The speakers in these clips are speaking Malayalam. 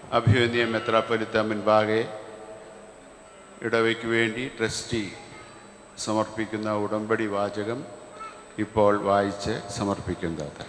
അഭിവന്യ മെത്രാപ്പൊലിത്ത മുൻപാകെ ഇടവയ്ക്ക് വേണ്ടി ട്രസ്റ്റി സമർപ്പിക്കുന്ന ഉടമ്പടി വാചകം ഇപ്പോൾ വായിച്ച് സമർപ്പിക്കുന്നത്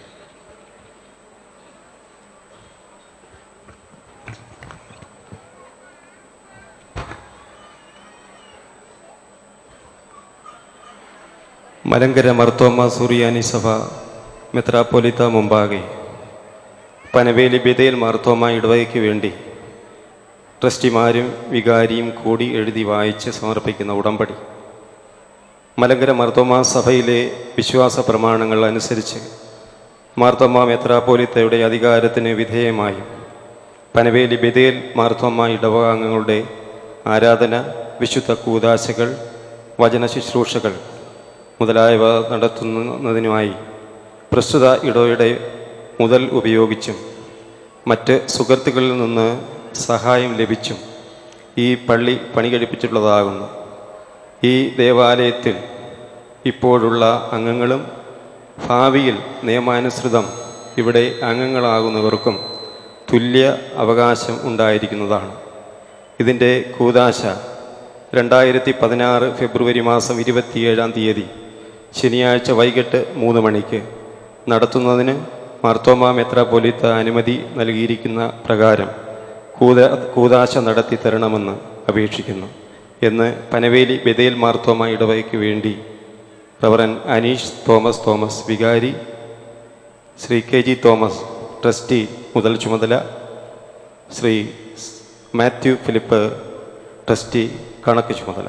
മലങ്കര മർത്തോമ സൂറിയാനി സഭ മെത്രാപ്പൊലിത്ത മുമ്പാകെ പനവേലി ബിതയിൽ മാർത്തോമ ഇടവകയ്ക്ക് വേണ്ടി ട്രസ്റ്റിമാരും വികാരിയും കൂടി എഴുതി വായിച്ച് സമർപ്പിക്കുന്ന ഉടമ്പടി മലങ്കര മാർത്തോമ സഭയിലെ വിശ്വാസ പ്രമാണങ്ങൾ അനുസരിച്ച് മാർത്തോമ മെത്രാപ്പോലിത്തയുടെ അധികാരത്തിന് വിധേയമായി പനവേലി ബിതയിൽ മാർത്തോമ ഇടവകാംഗങ്ങളുടെ ആരാധന വിശുദ്ധ കൂതാശകൾ വചന ശുശ്രൂഷകൾ മുതലായവ നടത്തുന്നതിനുമായി പ്രസ്തുത ഇടവയുടെ മുതൽ ഉപയോഗിച്ചും മറ്റ് സുഹൃത്തുക്കളിൽ നിന്ന് സഹായം ലഭിച്ചും ഈ പള്ളി പണി കഴിപ്പിച്ചിട്ടുള്ളതാകുന്നു ഈ ദേവാലയത്തിൽ ഇപ്പോഴുള്ള അംഗങ്ങളും ഭാവിയിൽ നിയമാനുസൃതം ഇവിടെ അംഗങ്ങളാകുന്നവർക്കും തുല്യ അവകാശം ഉണ്ടായിരിക്കുന്നതാണ് ഇതിൻ്റെ കൂതാശ രണ്ടായിരത്തി പതിനാറ് ഫെബ്രുവരി മാസം ഇരുപത്തിയേഴാം തീയതി ശനിയാഴ്ച വൈകിട്ട് മൂന്ന് മണിക്ക് നടത്തുന്നതിന് മാർത്തോമ മെത്രാപ്പൊലിത്ത അനുമതി നൽകിയിരിക്കുന്ന പ്രകാരം കൂത കൂതാശ നടത്തി തരണമെന്ന് അപേക്ഷിക്കുന്നു എന്ന് പനവേലി ബെതേൽ മാർത്തോമ ഇടവയ്ക്ക് വേണ്ടി റവറൻ അനീഷ് തോമസ് തോമസ് വികാരി Shri K G Thomas trustee മുതൽ ചുമതല ശ്രീ മാത്യു ഫിലിപ്പ് ട്രസ്റ്റി കണക്ക് ചുമതല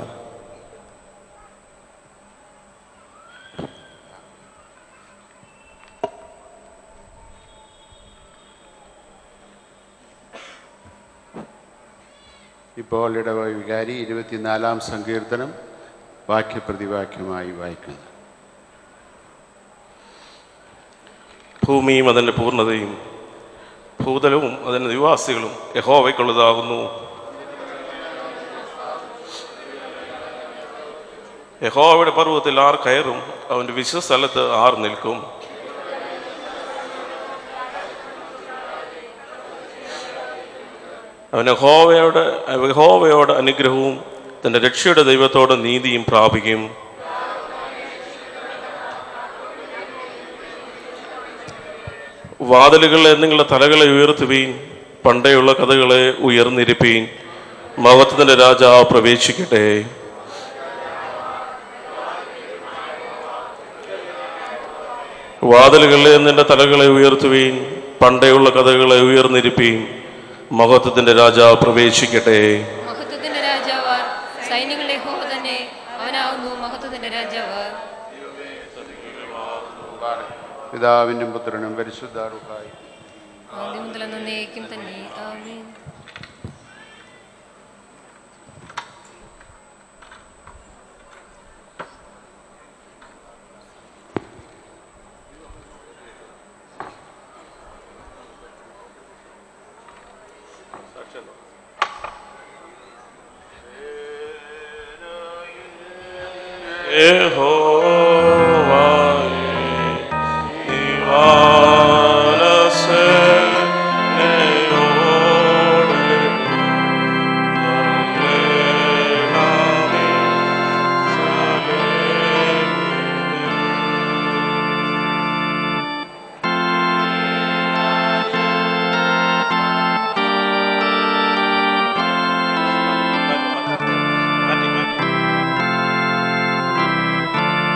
ഇപ്പോൾ ഇടവ വികാരി ഇരുപത്തിനാലാം സങ്കീർത്തനം വാക്യപ്രതിവാക്യമായി വായിക്കുന്നത് ഭൂമിയും അതിൻ്റെ പൂർണ്ണതയും ഭൂതലവും അതിൻ്റെ നിവാസികളും യഹോവയ്ക്കുള്ളതാകുന്നു യഹോവയുടെ പർവ്വതത്തിൽ ആർ കയറും അവൻ്റെ വിശ്വസ്ഥലത്ത് ആർ നിൽക്കും അവൻ യഹോവയോട് യഹോവയോട് അനുഗ്രഹവും തൻ്റെ രക്ഷയുടെ ദൈവത്തോട് നീതിയും പ്രാപിക്കും വാതിലുകളെ നിങ്ങളുടെ തലകളെ ഉയർത്തുവീൻ പണ്ടേയുള്ള കഥകളെ ഉയർന്നിരിപ്പീൻ മഹത്വത്തിന്റെ രാജാവ് പ്രവേശിക്കട്ടെ വാതിലുകളിലെ നിന്റെ തലകളെ ഉയർത്തുവീൻ പണ്ടേയുള്ള കഥകളെ ഉയർന്നിരിപ്പീൻ മഹത്വത്തിന്റെ രാജാവ് പ്രവേശിക്കട്ടെ മഹത്വത്തിന്റെ രാജാവ് സൈന്യങ്ങളുടെ ഹോ തന്നെ അവനാവുന്നു മഹത്വത്തിന്റെ രാജാവ് പിതാവിനും പുത്രനും പരിശുദ്ധാറുഹായി ആദ്യം മുതൽ നന്നേക്കും തന്നെ ആമേൻ മാറ്റി മാറ്റി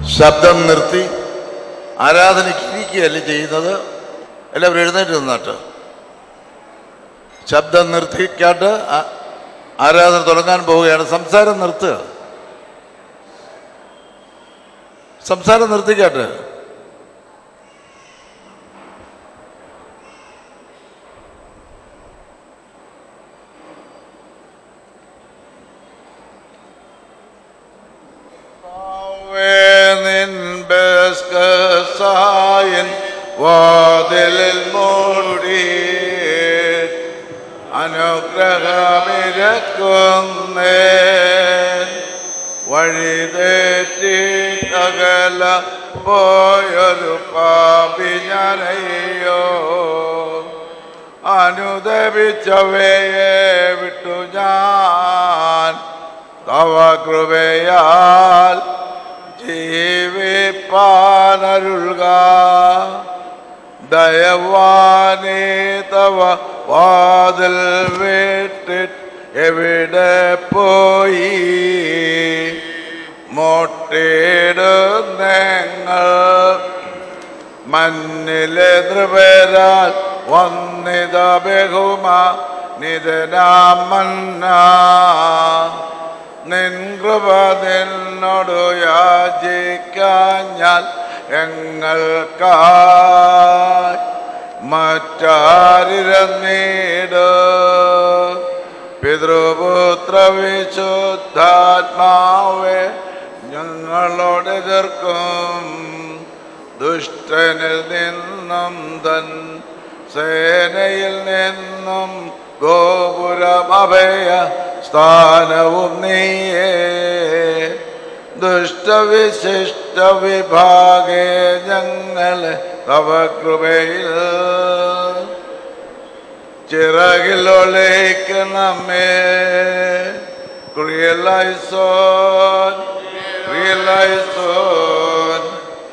ശബ്ദം നിർത്തി ആരാധനയ്ക്ക് ഇരിക്കുകയല്ല ചെയ്യുന്നത് എല്ലാവരും എഴുന്നേറ്റ് നിന്നിട്ട് ശബ്ദം നിർത്തിക്കാട്ട് ആ- ആരാധന തുടങ്ങാൻ പോവുകയാണ് സംസാരം നിർത്തുക സംസാരം നിർത്തിക്കാട്ട് നിൻ ബസ്കസായൻ വാതിലിൽ മൂടി അനുഗ്രഹമിരക്കുന്നേ വഴിതെറ്റി അകല പോയൊരു പാപി ഞാനയ്യോ അനുദപിച്ചവയെ വിട്ടു ഞാൻ തവ കൃപയാൽ ജീവിപ്പാനരുൾക ദയവാനേ തവ വാതിൽ വിട്ടിട്ട് എവിടെ പോയി മൊട്ടിടുന്നെങ്ങൾ മണ്ണിലെ ദ്രവരാൽ വന്നിത ബഹുമ നിതനാമന്ന നിൻ കൃപ നിന്നോട് യാചിക്കാഞ്ഞാൽ എങ്ങൾക്കായി മറ്റാരിരന്നീട് പിതൃപുത്ര വിശുദ്ധാത്മാവെ ഞങ്ങളോട് എതിർക്കും ദുഷ്ടനിൽ നിന്നും തൻ സേനയിൽ നിന്നും ഗോപുരമഭയ സ്ഥാനവും നീയേ ദുഷ്ടവിശിഷ്ട വിഭാഗേ ഞങ്ങളെ തവ കൃപയിൽ ചിറകിലൊളിക്കണമേ റിയലൈസോൻ റിയലൈസോൻ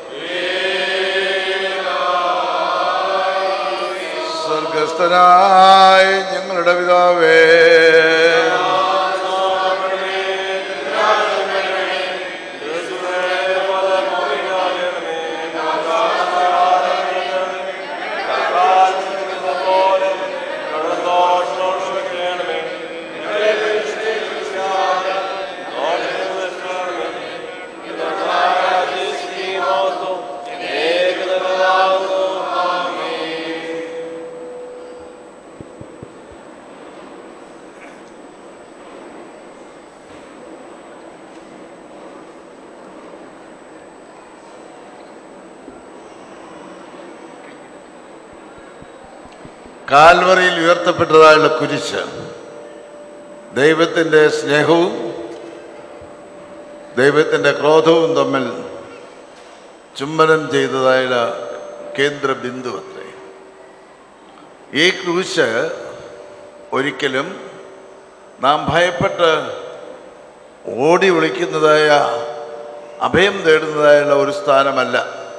സ്വർഗസ്ഥനായ ഞങ്ങളുടെ പിതാവേ കാൽവറിയിൽ ഉയർത്തപ്പെട്ടതായുള്ള കുരിശ് ദൈവത്തിൻ്റെ സ്നേഹവും ദൈവത്തിൻ്റെ ക്രോധവും തമ്മിൽ ചുംബനം ചെയ്തതായുള്ള കേന്ദ്ര ബിന്ദു അത്രേ ഈ ക്രൂശ് ഒരിക്കലും നാം ഭയപ്പെട്ട് ഓടി ഒളിക്കുന്നതായ അഭയം തേടുന്നതായുള്ള ഒരു സ്ഥാനമല്ല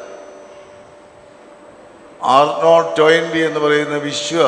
ആർണോൾഡ് ടോയിൻബി എന്ന് പറയുന്ന വിശ്വ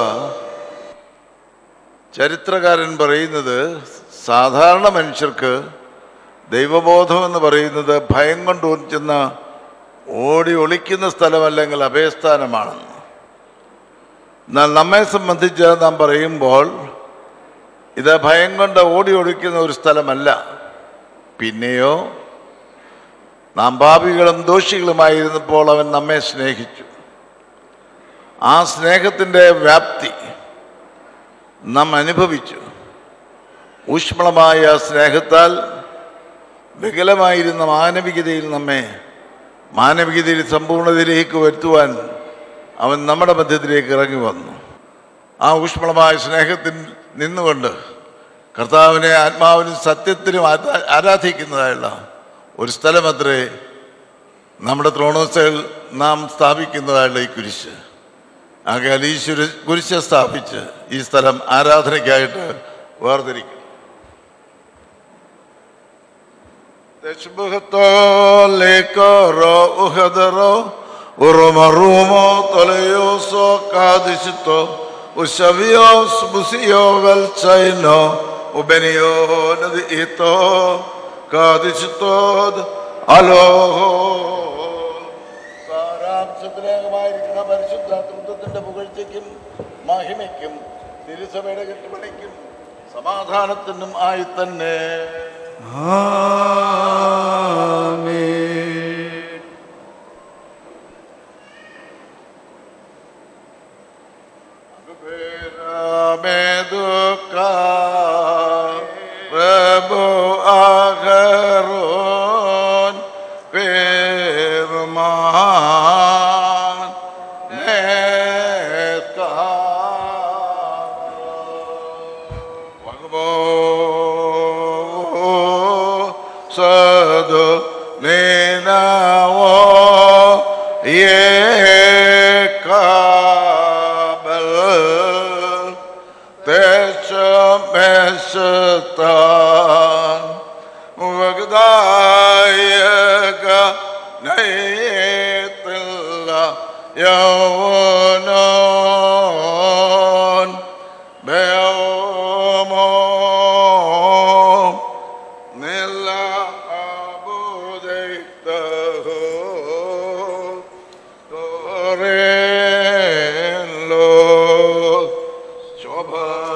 ചരിത്രകാരൻ പറയുന്നത് സാധാരണ മനുഷ്യർക്ക് ദൈവബോധം എന്ന് പറയുന്നത് ഭയം കൊണ്ട് ചെന്ന ഓടി ഒളിക്കുന്ന സ്ഥലമല്ലെങ്കിൽ അഭയസ്ഥാനമാണെന്ന് എന്നാൽ നമ്മെ സംബന്ധിച്ച് നാം പറയുമ്പോൾ ഇത് ഭയം കൊണ്ട് ഓടി ഒളിക്കുന്ന ഒരു സ്ഥലമല്ല പിന്നെയോ നാം പാപികളും ദോഷികളുമായിരുന്നപ്പോൾ അവൻ നമ്മെ സ്നേഹിച്ചു ആ സ്നേഹത്തിൻ്റെ വ്യാപ്തി നാം അനുഭവിച്ചു ഊഷ്മളമായ ആ സ്നേഹത്താൽ വികലമായിരുന്ന മാനവികതയിൽ നമ്മെ മാനവികതയിൽ സമ്പൂർണ്ണതയിലേക്ക് വരുത്തുവാൻ അവൻ നമ്മുടെ മധ്യത്തിലേക്ക് ഇറങ്ങി വന്നു ആ ഊഷ്മളമായ സ്നേഹത്തിൽ നിന്നുകൊണ്ട് കർത്താവിനെ ആത്മാവിനും സത്യത്തിനും ആരാ- ആരാധിക്കുന്നതായുള്ള ഒരു സ്ഥലമത്രേ നമ്മുടെ ത്രോണോസയിൽ നാം സ്ഥാപിക്കുന്നതായുള്ള ഈ കുരിശ് ആകയാൽ ഈ ശുര- കുരിശ് സ്ഥാപിച്ച് ഈ സ്ഥലം ആരാധനയ്ക്കായിട്ട് വേർതിരിക്കും Teshbuhto uhadaro uromarumo toleyoso kadishito ushavios busio velchaino ubenio nadi ito kadishito അലോഹോ സാരാംശത്തിലേകമായിരിക്കുന്ന പരിശുദ്ധാത്മത്വത്തിന്റെ പുകഴ്ചയ്ക്കും മഹിമയ്ക്കും തിരുസഭയുടെ കെട്ടുപണിക്കും സമാധാനത്തിനും ആയി തന്നെ പ്രഭു ആകരോൻ പേർമാൻ സദു നീനാവോ യേ കാബൽ ദേശമെസ്താൻ മുഖദായക നയത്തില്ല യൗവനോൻ ബയോമോ നില അബുദൈത്തഹോ തോരേലോ ശോഭ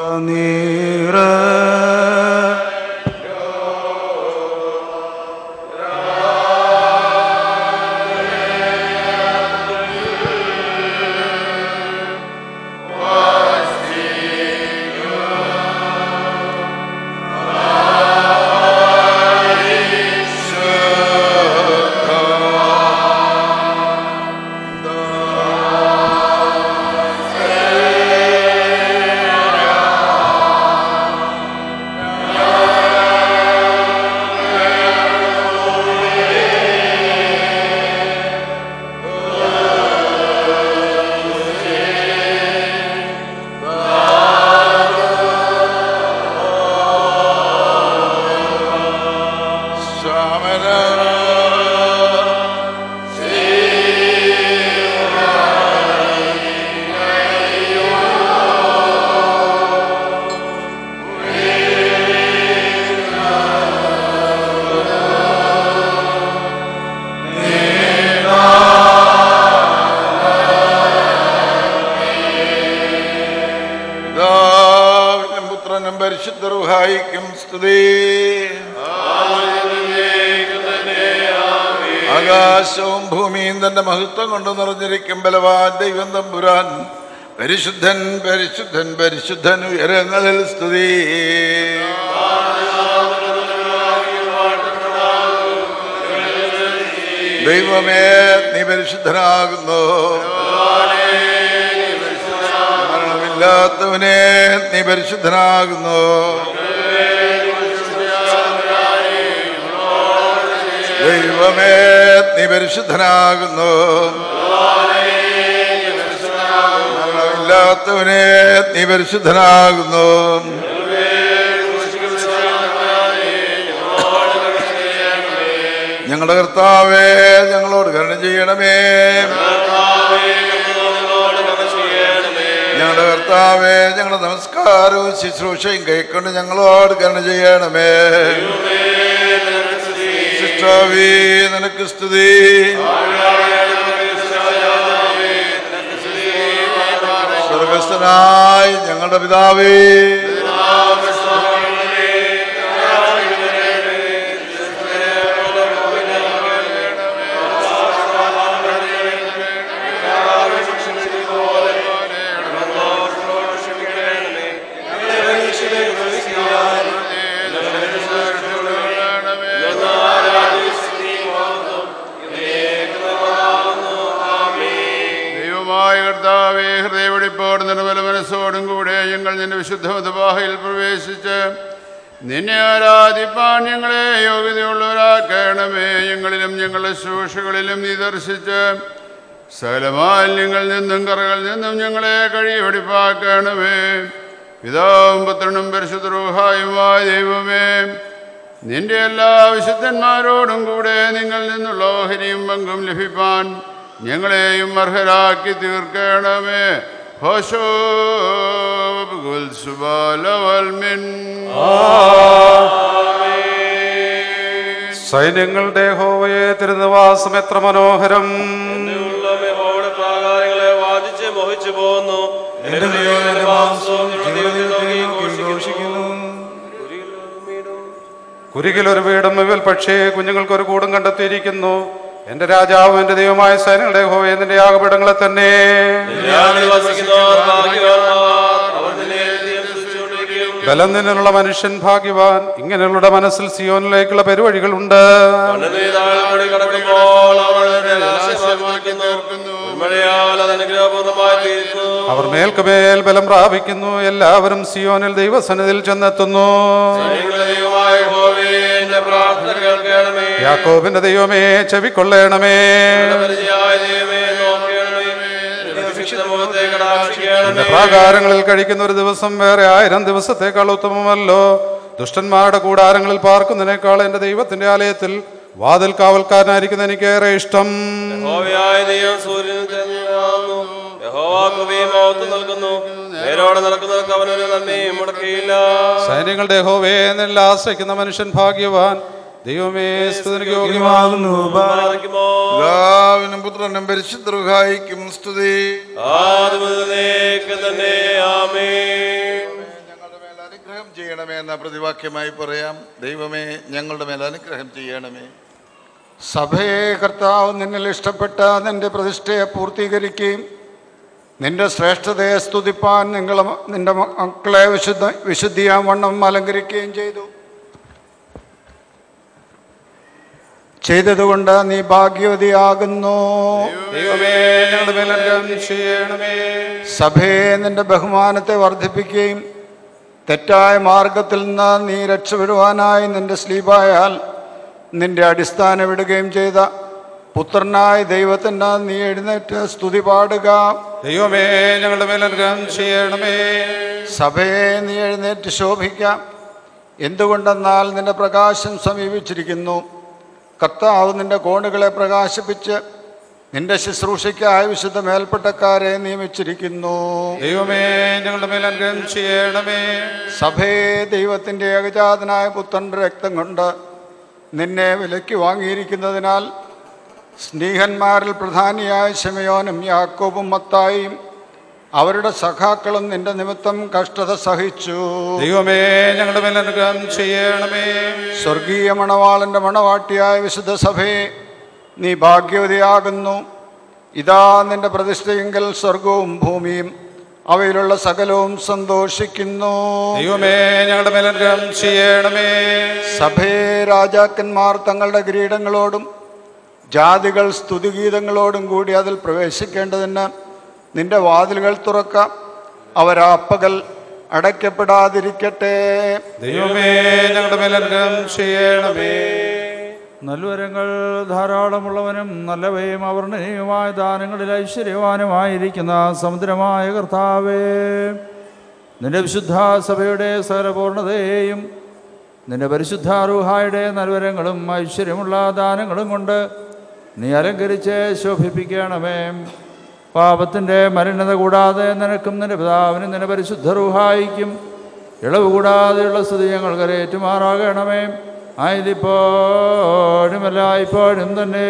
പിതാവിനും പുത്രനും പരിശുദ്ധ റുഹായിക്കും സ്തുതി ആകാശവും ഭൂമിയും തന്റെ മഹത്വം കൊണ്ട് നിറഞ്ഞിരിക്കും ബലവാൻ ദൈവം തമ്പുരാൻ പരിശുദ്ധൻ പരിശുദ്ധൻ പരിശുദ്ധൻ ഉയരങ്ങളിൽ സ്തുതി ദൈവമേ നീ പരിശുദ്ധനാകുന്നു മരണമില്ലാത്തവനെ നീ പരിശുദ്ധനാകുന്നു ദൈവമേ നീ പരിശുദ്ധനാകുന്നു മരണമില്ലാത്തവനെ നീ പരിശുദ്ധനാകുന്നു ഞങ്ങളുടെ കർത്താവേ ഞങ്ങളോട് കരുണ ചെയ്യണമേ ഞങ്ങളുടെ കർത്താവേ ഞങ്ങളുടെ നമസ്കാരവും ശുശ്രൂഷയും കൈക്കൊണ്ട് ഞങ്ങളോട് കരുണ ചെയ്യണമേ ശിഷ്ടാവേ നിനക്ക് സ്തുതി സ്വർഗസ്ഥനായി ഞങ്ങളുടെ പിതാവേ ദൈവമായ കർത്താവേ ഹൃദയവെടിപ്പോട് നിർമ്മല മനസ്സോടും കൂടെ ഞങ്ങൾ നിന്റെ വിശുദ്ധ മതബാഹയിൽ പ്രവേശിച്ച് നിന്നെ ആരാധിപ്പാൻ ഞങ്ങളെ യോഗ്യതയുള്ളവരാക്കണമേ ഞങ്ങളിലും ഞങ്ങളുടെ ശുശ്രൂഷകളിലും നീ ദർശിച്ച് സകല മാലിന്യങ്ങളിൽ നിന്നും കറകളിൽ നിന്നും ഞങ്ങളെ കഴിവെടിപ്പാക്കണമേ പിതാവും പുത്രനും പരിശുദ്ധരൂഹായുമായ ദൈവമേ നിന്റെ എല്ലാ വിശുദ്ധന്മാരോടും കൂടെ നിങ്ങൾ നിന്നുള്ള ഓഹരിയും പങ്കും ലഭിപ്പാൻ ഞങ്ങളെയും അർഹരാക്കി തീർക്കണമേ ഹോശോ സുബാലവൽമിൻ സൈന്യങ്ങളുടെ ഹോവയെ തിരുനിവാസം എത്ര മനോഹരം യഹോവയുടെ പ്രാകാരങ്ങളെ വാദിച്ച് മോഹിച്ചു പോകുന്നു എന്റെ ദൈവത്തിന്റെ മാംസവും ദൈവത്തിൽ നോക്കി ഘോഷിക്കുന്നു കുരികിൽ ഒരു വീടും ഇവൽ പക്ഷേ കുഞ്ഞുങ്ങൾക്ക് ഒരു കൂടും കണ്ടെത്തിയിരിക്കുന്നു എന്റെ രാജാവും എന്റെ ദൈവമായ സൈന്യങ്ങളുടെ ഹോവയെ നിന്റെ യാഗപീഠങ്ങളെ തന്നെ ഞാനിൽ വസിക്കുന്നവർ ഭാഗ്യവാന്മാർ അവർ നിന്നെ നിത്യം സ്തുതിച്ചുകൊണ്ടിരിക്കും ബലം നിന്നുള്ള മനുഷ്യൻ ഭാഗ്യവാൻ ഇങ്ങനെയുള്ള മനസ്സിൽ സിയോനിലേക്കുള്ള പെരുവഴികളുണ്ട് കണ്ണുനീരാളോടി കടക്കുമ്പോൾ അവർ അതിനെ നാശമാക്കി തീർക്കുന്നു മഴയാൽ അത് അനുഗ്രഹപൂർണ്ണമായി തീർക്കുന്നു അവർ മേൽക്കുമേൽ ബലം പ്രാപിക്കുന്നു എല്ലാവരും സിയോനിൽ ദൈവസന്നിധിയിൽ ചെന്നെത്തുന്നു നിങ്ങളുടെ ദൈവമായ യഹോവേ, എന്റെ പ്രാർത്ഥന കേൾക്കണമേ യാക്കോബിന്റെ ദൈവമേ ചെവിക്കൊള്ളണമേ പരിചയായ ദൈവമേ നോക്കണമേ നിന്റെ വിശുദ്ധ മുഖത്തെ കടാക്ഷിക്കണമേ എന്റെ പ്രാകാരങ്ങളിൽ കഴിക്കുന്ന ഒരു ദിവസം വേറെ ആയിരം ദിവസത്തേക്കാൾ ഉത്തമമല്ലോ ദുഷ്ടന്മാരുടെ കൂടാരങ്ങളിൽ പാർക്കുന്നതിനേക്കാൾ എന്റെ ദൈവത്തിന്റെ ആലയത്തിൽ വാതിൽ കാവൽക്കാരനായിരിക്കുന്ന എനിക്കേറെ ഇഷ്ടം യഹോവയായ ദൈവം സൂര്യനിൽ ചെന്നു യഹോവ കൃപയും മഹത്വം നൽകുന്നു നേരോടെ നടക്കുന്നവർക്ക് അവനൊരു നന്മയും മുടക്കിയില്ല സൈന്യങ്ങളുടെ ഹോവേ എന്നിൽ ആശ്രയിക്കുന്ന മനുഷ്യൻ ഭാഗ്യവാൻ ദൈവമേ സ്തുതിക്ക് യോഗ്യമാകുന്നു പാലിക്കുമോ പിതാവിനും പുത്രനും പരിശുദ്ധർഹായിക്കും സ്തുതി ആദ്യം മുതലേക്ക് തന്നെ ആമേൻ ഞങ്ങളുടെ മേൽ അനുഗ്രഹം ചെയ്യണമേ എന്ന പ്രതിവാക്യമായി പറയാം ദൈവമേ ഞങ്ങളുടെ മേൽ അനുഗ്രഹം ചെയ്യണമേ സഭയെ കർത്താവ് നിന്നിൽ ഇഷ്ടപ്പെട്ട നിന്റെ പ്രതിഷ്ഠയെ പൂർത്തീകരിക്കുകയും നിന്റെ ശ്രേഷ്ഠതയെ സ്തുതിപ്പാൻ നിങ്ങൾ നിന്റെ മക്കളെ വിശുദ്ധ വിശുദ്ധിയാം വണ്ണം അലങ്കരിക്കുകയും ചെയ്തു ചെയ്തതുകൊണ്ട് നീ ഭാഗ്യവതിയാകുന്നു ദൈവമേ ഞങ്ങളുടെ മേൽ അനുഗ്രഹം ചെയ്യണമേ സഭയെ നിന്റെ ബഹുമാനത്തെ വർദ്ധിപ്പിക്കുകയും തെറ്റായ മാർഗത്തിൽ നിന്ന് നീ രക്ഷപ്പെടുവാനായി നിന്റെ സ്ലീപായാൽ നിന്റെ അടിസ്ഥാനം വിടുകയും ചെയ്ത പുത്രനായ ദൈവത്തിന് നീ എഴുന്നേറ്റ് സ്തുതി പാടുക ദൈവമേ ഞങ്ങളുടെ മേൽ അനുഗ്രഹം ചെയ്യണമേ സഭയെ നീ എഴുന്നേറ്റ് ശോഭിക്കാം എന്തുകൊണ്ടെന്നാൽ നിന്റെ പ്രകാശം സമീപിച്ചിരിക്കുന്നു കർത്താവ് നിന്റെ കോണുകളെ പ്രകാശിപ്പിച്ച് നിന്റെ ശുശ്രൂഷയ്ക്കായ വിശുദ്ധ മേൽപ്പെട്ടക്കാരെ നിയമിച്ചിരിക്കുന്നു ദൈവമേ ഞങ്ങളുടെ മേൽ അനുഗ്രഹം ചെയ്യണമേ സഭയെ ദൈവത്തിൻ്റെ ഏകജാതനായ പുത്രൻ്റെ രക്തം കൊണ്ട് നിന്നെ വിലയ്ക്ക് വാങ്ങിയിരിക്കുന്നതിനാൽ സ്നേഹന്മാരിൽ പ്രധാനിയായ ശമയോനും യാക്കോബും മത്തായും അവരുടെ സഖാക്കളും നിന്റെ നിമിത്തം കഷ്ടത സഹിച്ചു ദൈവമേ ഞങ്ങളുടെ മേൽ അനുഗ്രഹം ചെയ്യണമേ സ്വർഗീയ മണവാളന്റെ മണവാട്ടിയായ വിശുദ്ധ സഭയെ നീ ഭാഗ്യവതിയാകുന്നു ഇതാ നിന്റെ പ്രതിഷ്ഠയെങ്കിൽ സ്വർഗവും ഭൂമിയും അവയിലുള്ള സകലവും സന്തോഷിക്കുന്നു ദൈവമേ ഞങ്ങളുടെ മേൽ അനുഗ്രഹം ചെയ്യണമേ സഭയെ രാജാക്കന്മാർ തങ്ങളുടെ കിരീടങ്ങളോടും ജാതികൾ സ്തുതിഗീതങ്ങളോടും കൂടി അതിൽ പ്രവേശിക്കേണ്ടതിന് നിന്റെ വാതിലുകൾ തുറക്കാം അവരാപ്പകൽ അടയ്ക്കപ്പെടാതിരിക്കട്ടെ ദൈവമേ ഞങ്ങളുടെ മേൽ അനുഗ്രഹം ചെയ്യണമേ നൽവരങ്ങൾ ധാരാളമുള്ളവനും നല്ലവയും അവർണ്ണനീയമായ ദാനങ്ങളിൽ ഐശ്വര്യവാനുമായിരിക്കുന്ന സമുദ്രമായ കർത്താവേ നിന്റെ വിശുദ്ധ സഭയുടെ സകലപൂർണതയെയും നിന്റെ പരിശുദ്ധ റൂഹായുടെ നൽവരങ്ങളും ഐശ്വര്യമുള്ള ദാനങ്ങളും കൊണ്ട് നീ അലങ്കരിച്ച് ശോഭിപ്പിക്കണമേ പാപത്തിൻ്റെ മലിനത കൂടാതെ നിനക്കും നിന്റെ പിതാവിനും നിന്റെ പരിശുദ്ധ റൂഹായിക്കും ഇളവ് കൂടാതെയുള്ള സ്തുതി ഞങ്ങൾ കരയേറ്റുമാറാകണമേ ആയതിപ്പോഴും എല്ലായ്പ്പോഴും തന്നെ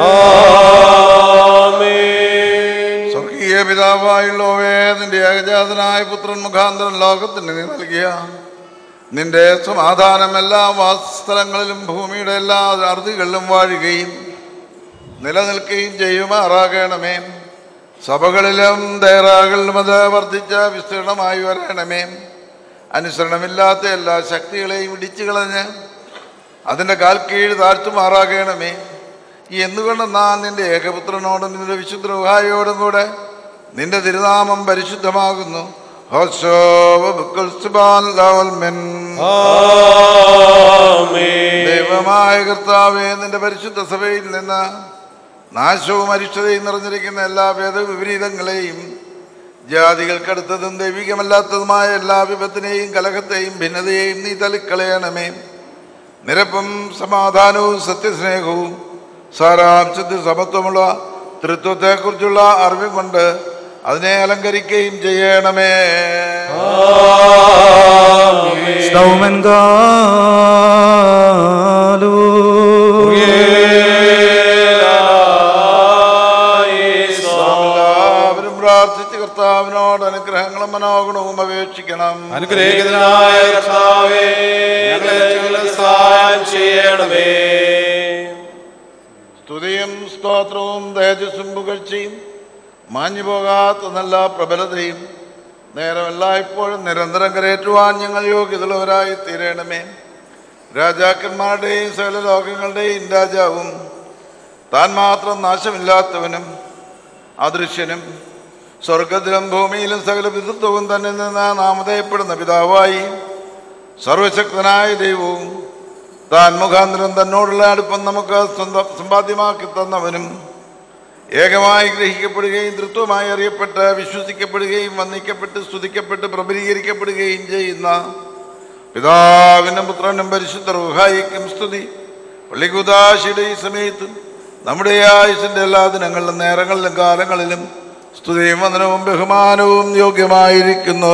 സ്വർഗീയ പിതാവായുള്ളവേ നിന്റെ ഏകജാതനായ പുത്രൻ മുഖാന്തരം ലോകത്തിന് നീ നൽകിയ നിന്റെ സമാധാനം എല്ലാ വാസസ്ഥലങ്ങളിലും ഭൂമിയുടെ എല്ലാ അറുതികളിലും വാഴുകയും നിലനിൽക്കുകയും ചെയ്യുമാറാകണമേ സഭകളിലും ദേറാകളിലും അത് വർദ്ധിച്ച വിസ്തീർണമായി വരണമേ അനുസരണമില്ലാത്ത എല്ലാ ശക്തികളെയും ഇടിച്ചു കളഞ്ഞ് അതിൻ്റെ കാൽ കീഴ് താഴ്ത്തുമാറാകണമേ എന്നുകൊണ്ടെന്നാൽ നിന്റെ ഏകപുത്രനോടും നിന്റെ വിശുദ്ധ റുഹായോടും കൂടെ നിന്റെ തിരുനാമം പരിശുദ്ധമാകുന്നു ഹോശോവ ബുക്കുൽ സുബാൻ ലവൽ മെൻ. ദൈവമായ കർത്താവേ നിന്റെ പരിശുദ്ധ സഭയിൽ നിന്ന് നാശവും അരിഷ്ടതയും നിറഞ്ഞിരിക്കുന്ന എല്ലാ ഭേദവിപരീതങ്ങളെയും ജാതികൾക്കടുത്തതും ദൈവികമല്ലാത്തതുമായ എല്ലാ വിപത്തിനെയും കലഹത്തെയും ഭിന്നതയെയും നീ തലിക്കളയണമേ നിരപ്പും സമാധാനവും സത്യസ്നേഹവും സാരാംശത്തിൽ സമത്വമുള്ള തൃത്വത്തെക്കുറിച്ചുള്ള അറിവും കൊണ്ട് അതിനെ അലങ്കരിക്കുകയും ചെയ്യണമേ സ്തൗമൻ കാലൂ കർത്താവിനോട് അനുഗ്രഹങ്ങളും മനോഗുണവും അപേക്ഷിക്കണം അനുഗ്രഹിതനായ കർത്താവേ ഞങ്ങളെ ഞങ്ങളെ സഹായം ചെയ്യണമേ സ്തുതിയും സ്തോത്രവും തേജസ്സും പുകഴ്ചയും മാഞ്ഞു പോകാത്ത നല്ല പ്രബലതയും നേരമല്ല ഇപ്പോഴും നിരന്തരം കരയേറ്റുവാൻ ഞങ്ങൾ യോഗ്യതയുള്ളവരായി തീരണമേ രാജാക്കന്മാരുടെയും സകല ലോകങ്ങളുടെയും രാജാവും താൻ മാത്രം നാശമില്ലാത്തവനും അദൃശ്യനും സ്വർഗത്തിലും ഭൂമിയിലും സകല പിതൃത്വവും തന്നെ നിന്ന് നാമധേയപ്പെടുന്ന പിതാവായി സർവശക്തനായ ദൈവവും താൻ മുഖാന്തരം തന്നോടുള്ള അടുപ്പം നമുക്ക് സ്വന്തം സമ്പാദ്യമാക്കി തന്നവനും ഏകമായി ഗ്രഹിക്കപ്പെടുകയും തൃത്വമായി അറിയപ്പെട്ട് വിശ്വസിക്കപ്പെടുകയും വന്ദിക്കപ്പെട്ട് സ്തുതിക്കപ്പെട്ട് പ്രബലീകരിക്കപ്പെടുകയും ചെയ്യുന്ന പിതാവിനും പുത്രനും പരിശുദ്ധ റുഹായിക്കും സ്തുതി പള്ളികുദാശിയുടെ ഈ സമയത്തും നമ്മുടെ ആയുസിന്റെ എല്ലാ ദിനങ്ങളിലും നേരങ്ങളിലും കാലങ്ങളിലും സ്തുതിയും വന്ദനവും ബഹുമാനവും യോഗ്യമായിരിക്കുന്നു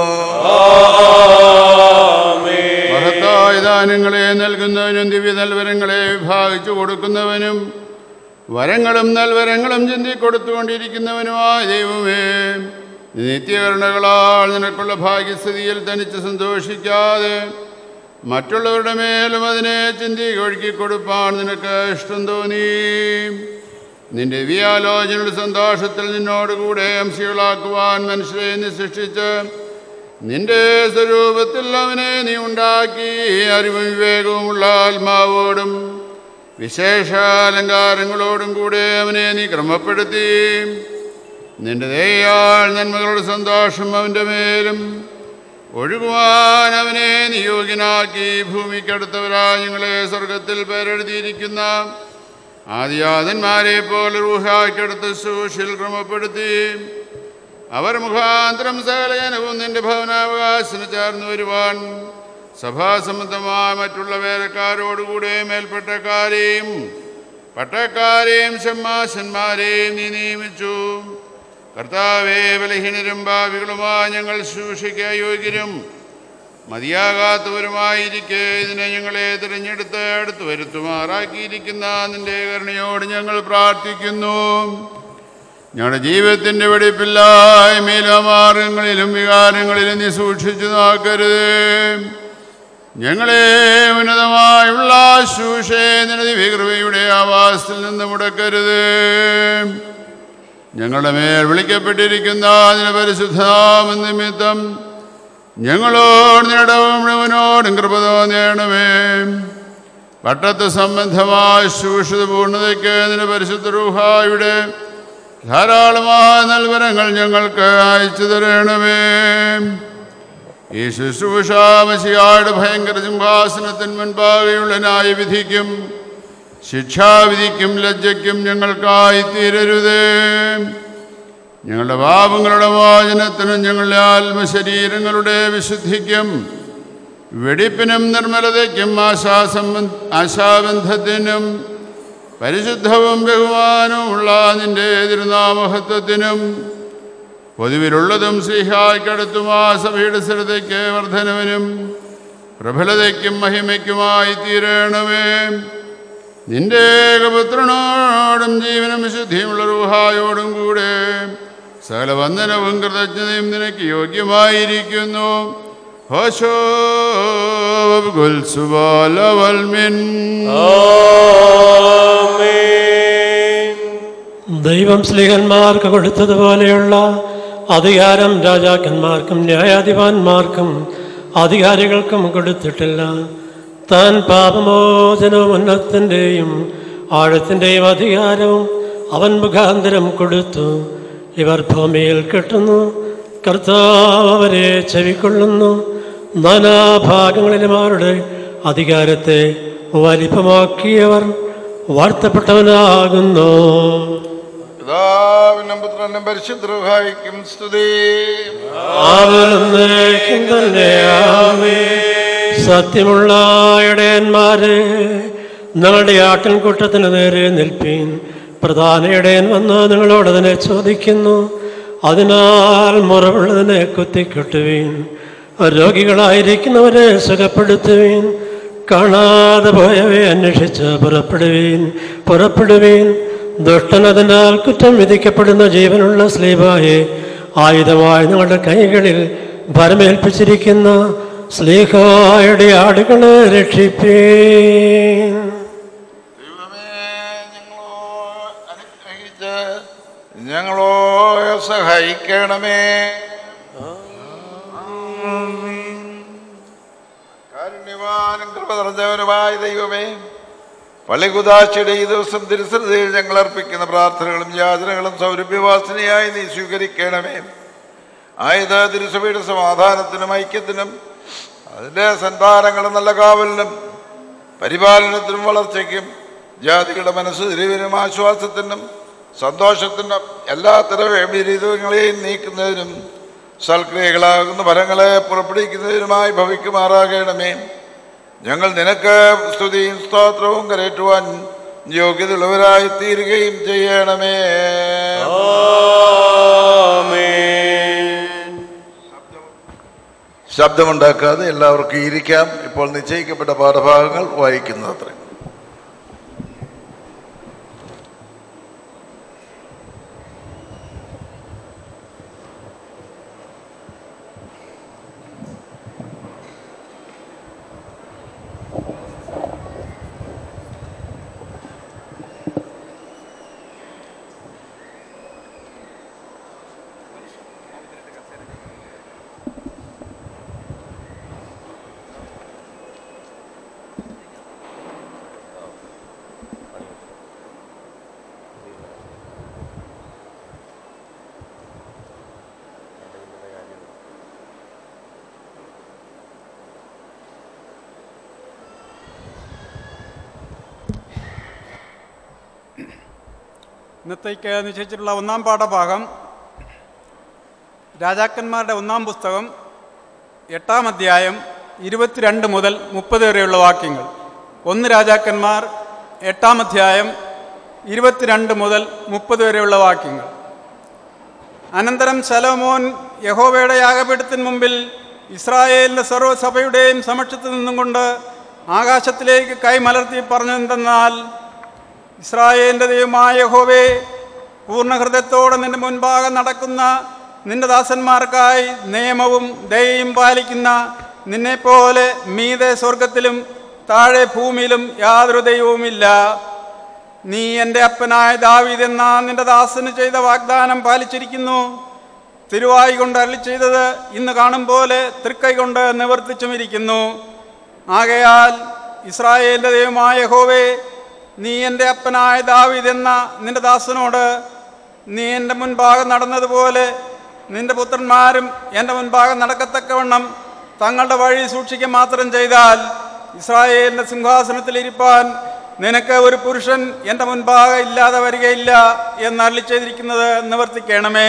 മഹത്തായ ദാനങ്ങളെ നൽകുന്നവനും ദിവ്യ നൽവരങ്ങളെ വിഭാഗിച്ചു കൊടുക്കുന്നവനും വരങ്ങളും നൽവരങ്ങളും ചിന്തി കൊടുത്തുകൊണ്ടിരിക്കുന്നവനുമായ ദൈവമേ നിത്യകരുണകളാൽ നിനക്കുള്ള ഭാഗ്യസ്ഥിതിയിൽ തനിച്ച് സന്തോഷിക്കാതെ മറ്റുള്ളവരുടെ മേലും അതിനെ ചിന്തി ഒഴുക്കി കൊടുപ്പാൻ നിനക്ക് ഇഷ്ടം തോന്നി നിന്റെ ദിവ്യാലോചനയുടെ സന്തോഷത്തിൽ നിന്നോടുകൂടെ അംശികളാക്കുവാൻ മനുഷ്യരെ നീ സൃഷ്ടിച്ച് നിന്റെ സ്വരൂപത്തിൽ അവനെ നീ ഉണ്ടാക്കി അറിവും വിവേകവുമുള്ള ആത്മാവോടും വിശേഷ അലങ്കാരങ്ങളോടും കൂടെ അവനെ നീ ക്രമപ്പെടുത്തി നിന്റെ ദയാൾ നന്മകളുടെ സന്തോഷം അവൻ്റെ മേലും ഒഴുകുവാൻ അവനെ നിയോഗ്യനാക്കി ഭൂമിക്കടുത്തവരാ ഞങ്ങളെ സ്വർഗത്തിൽ പേരെഴുതിയിരിക്കുന്ന ആദിയാതന്മാരെ പോലെ റൂഹാക്കടുത്ത് സൂഷിൽ ക്രമപ്പെടുത്തി അവർ മുഖാന്തരം സകലജനവും നിന്റെ ഭവനാവകാശത്തിന് ചേർന്ന് വരുവാൻ സഭാസംബന്ധമായ മറ്റുള്ള വേലക്കാരോടുകൂടെ മേൽപ്പെട്ടക്കാരെയും പട്ടക്കാരെയും ഷമ്മാശന്മാരെയും നീ നിയമിച്ചു കർത്താവേ ബലഹീനരും ഭാവികളുമായി ഞങ്ങൾ ശുശ്രൂഷിക്ക യോഗ്യരും മതിയാകാത്തവരുമായിരിക്കെ ഇതിനെ ഞങ്ങളെ തിരഞ്ഞെടുത്ത് അടുത്ത് വരുത്തുമാറാക്കിയിരിക്കുന്ന നിന്റെ കരുണയോട് ഞങ്ങൾ പ്രാർത്ഥിക്കുന്നു ഞങ്ങളുടെ ജീവിതത്തിൻ്റെ വെടിപ്പില്ലായ്മയിലും മാർഗങ്ങളിലും വികാരങ്ങളിലും നീ സൂക്ഷിച്ചു നോക്കരുത് ഞങ്ങളെ ഉന്നതമായുള്ള ശൂഷേ നിനതി വികൃപയുടെ ആവാസത്തിൽ നിന്ന് മുടക്കരുത് ഞങ്ങളുടെ മേൽ വിളിക്കപ്പെട്ടിരിക്കുന്ന അതിന് പരിശുദ്ധനാമ നിമിത്തം ഞങ്ങളോട് നിടവും മുഴുവനോടും കൃപ തോന്നണമേ പട്ടത്ത് സംബന്ധമായ ശൂഷിത പൂർണ്ണതയ്ക്ക് നിന്റെ പരിശുദ്ധ റൂഹായുടെ ധാരാളമായ നൽവരങ്ങൾ ഞങ്ങൾക്ക് അയച്ചു തരണമേ ഈ ശുശ്രൂഷാമശിയായുടെ ഭയങ്കര സിംഹാസനത്തിന് മുൻപാകെയുള്ള ന്യായവിധിക്കും ശിക്ഷാവിധിക്കും ലജ്ജയ്ക്കും ഞങ്ങൾക്കായി തീരരുതേ ഞങ്ങളുടെ പാപങ്ങളുടെ മോചനത്തിനും ഞങ്ങളുടെ ആത്മശരീരങ്ങളുടെ വിശുദ്ധിക്കും വെടിപ്പിനും നിർമ്മലതയ്ക്കും ആശാസംബന്ധ ആശാബന്ധത്തിനും പരിശുദ്ധവും ബഹുമാനവുമുള്ള നിന്റെ തിരുനാമഹത്വത്തിനും പൊതുവിലുള്ളതും ശ്രീഹായ്ക്കടുത്തും ആ സഭയുടെ സ്ഥിരതയ്ക്ക് വർധനവിനും പ്രബലതയ്ക്കും മഹിമയ്ക്കുമായി തീരണമേ നിന്റെ ഏകപുത്രനോടും ജീവനും വിശുദ്ധിയുമുള്ള റൂഹായോടും കൂടെ സകല വന്ദനവും കൃതജ്ഞതയും നിനക്ക് യോഗ്യമായിരിക്കുന്നു ഹോശോ ഗുൽസുബാലവൽമിൻ ദൈവം സ്ത്രീകന്മാർക്ക് കൊടുത്തതുപോലെയുള്ള അധികാരം രാജാക്കന്മാർക്കും ന്യായാധിപന്മാർക്കും അധികാരികൾക്കും കൊടുത്തിട്ടില്ല താൻ പാപമോചനവും ഉന്നത്തിൻ്റെയും ആഴത്തിൻ്റെയും അധികാരവും അവൻ മുഖാന്തരം കൊടുത്തു ഇവർ ഭൂമിയിൽ കെട്ടുന്നു കർത്താവ് അവരെ ചെവിക്കൊള്ളുന്നു നാനാഭാഗങ്ങളിലും അവരുടെ അധികാരത്തെ വലിപ്പമാക്കിയവർ വാഴ്ത്തപ്പെട്ടവനാകുന്നു പിതാവിനും പുത്രനും പരിശുദ്ധ സ്തുതി ആവലെന്നേക്കും തന്നെ ആമേൻ. സത്യമുള്ള ഇടയന്മാരെ നിങ്ങളുടെ ആട്ടിൻകൂട്ടത്തിന് നേരെ നിൽപ്പീൻ പ്രധാന ഇടയൻ വന്ന് നിങ്ങളോട് അതിനെ ചോദിക്കുന്നു അതിനാൽ മുറവുള്ളതിനെ കുത്തിക്കെട്ടുവീൻ രോഗികളായിരിക്കുന്നവരെ സുഖപ്പെടുത്തുവീൻ കാണാതെ പോയവയെ അന്വേഷിച്ച് പുറപ്പെടുവീൻ പുറപ്പെടുവീൻ ദുഷ്ടൻ അതിനാൽ കുറ്റം വിധിക്കപ്പെടുന്ന ജീവനുള്ള സ്ലീബായെ ആയുധമായി നിങ്ങളുടെ കൈകളിൽ ഭരമേൽപ്പിച്ചിരിക്കുന്ന സ്ലീഹായുടെ ആടുകളെ രക്ഷിപ്പീൻ അനുഗ്രഹിച്ച് ഞങ്ങളോ സഹായിക്കണമേ കാരുണ്യവാനും കൃപ നിറഞ്ഞവനുമായ ദൈവമേ പള്ളികുദാശിയുടെ ഈ ദിവസം തിരുസന്നിധിയിൽ ഞങ്ങൾ അർപ്പിക്കുന്ന പ്രാർത്ഥനകളും യാചനകളും സൗരഭ്യവാസനയായി നീ സ്വീകരിക്കണമേ ആയത് തിരുസഭയുടെ സമാധാനത്തിനും ഐക്യത്തിനും അതിൻ്റെ സന്താനങ്ങളും നല്ല കാവലിനും പരിപാലനത്തിനും വളർച്ചയ്ക്കും ജാതികളുടെ മനസ്സ് തിരിവിനും ആശ്വാസത്തിനും സന്തോഷത്തിനും എല്ലാത്തരം വിപരീതങ്ങളെയും നീക്കുന്നതിനും സൽക്രിയകളാകുന്ന ഫലങ്ങളെ പുറപ്പെടുവിക്കുന്നതിനുമായി ഭവിക്കുമാറാകണമേ ഞങ്ങൾ നിനക്ക് സ്തുതിയും സ്തോത്രവും കരയറ്റുവാൻ യോഗ്യതയുള്ളവരായി തീരുകയും ചെയ്യണമേ ശബ്ദമുണ്ടാക്കാതെ എല്ലാവർക്കും ഇരിക്കാം ഇപ്പോൾ നിശ്ചയിക്കപ്പെട്ട പാഠഭാഗങ്ങൾ വായിക്കുന്നത് അത്രയും ഇന്നത്തേക്ക് നിശ്ചയിച്ചിട്ടുള്ള ഒന്നാം പാഠഭാഗം രാജാക്കന്മാരുടെ ഒന്നാം പുസ്തകം എട്ടാം അധ്യായം ഇരുപത്തിരണ്ട് മുതൽ മുപ്പത് വരെയുള്ള വാക്യങ്ങൾ ഒന്ന് രാജാക്കന്മാർ എട്ടാം അധ്യായം ഇരുപത്തിരണ്ട് മുതൽ മുപ്പത് വരെയുള്ള വാക്യങ്ങൾ അനന്തരം ശലോമോൻ യഹോവയുടെ യാഗപീഠത്തിന് മുമ്പിൽ ഇസ്രായേലിൻ്റെ സർവ്വസഭയുടെയും സമക്ഷത്ത് നിന്നും കൊണ്ട് ആകാശത്തിലേക്ക് കൈമലർത്തി പറഞ്ഞതെന്തെന്നാൽ ഇസ്രായേലിൻ്റെ ദൈവമായ യഹോവേ പൂർണ്ണ ഹൃദയത്തോടെ നിന്റെ മുൻപാകെ നടക്കുന്ന നിന്റെ ദാസന്മാർക്കായി നിയമവും ദയയും പാലിക്കുന്ന നിന്നെപ്പോലെ മീതെ സ്വർഗത്തിലും താഴെ ഭൂമിയിലും യാതൊരു ദൈവവുമില്ല നീ എൻ്റെ അപ്പനായ ദാവീദ് എന്ന നിന്റെ ദാസന് ചെയ്ത വാഗ്ദാനം പാലിച്ചിരിക്കുന്നു തിരുവായി കൊണ്ട് അരളി ചെയ്തത് ഇന്ന് കാണും പോലെ തൃക്കൈ കൊണ്ട് നിവർത്തിച്ചുമിരിക്കുന്നു ആകയാൽ ഇസ്രായേലിൻ്റെ ദൈവമായ യഹോവേ നീ എൻ്റെ അപ്പനായ ദാവീദ് എന്ന നിന്റെ ദാസനോട് നീ എൻ്റെ മുൻപാകെ നടന്നതുപോലെ നിന്റെ പുത്രന്മാരും എൻ്റെ മുൻപാകെ നടക്കത്തക്കവണ്ണം തങ്ങളുടെ വഴി സൂക്ഷിക്കുക മാത്രം ചെയ്താൽ ഇസ്രായേലിൻ്റെ സിംഹാസനത്തിൽ ഇരിപ്പാൻ നിനക്ക് ഒരു പുരുഷൻ എൻ്റെ മുൻപാകെ ഇല്ലാതെ വരികയില്ല എന്ന് അരളി ചെയ്തിരിക്കുന്നത് നിവർത്തിക്കണമേ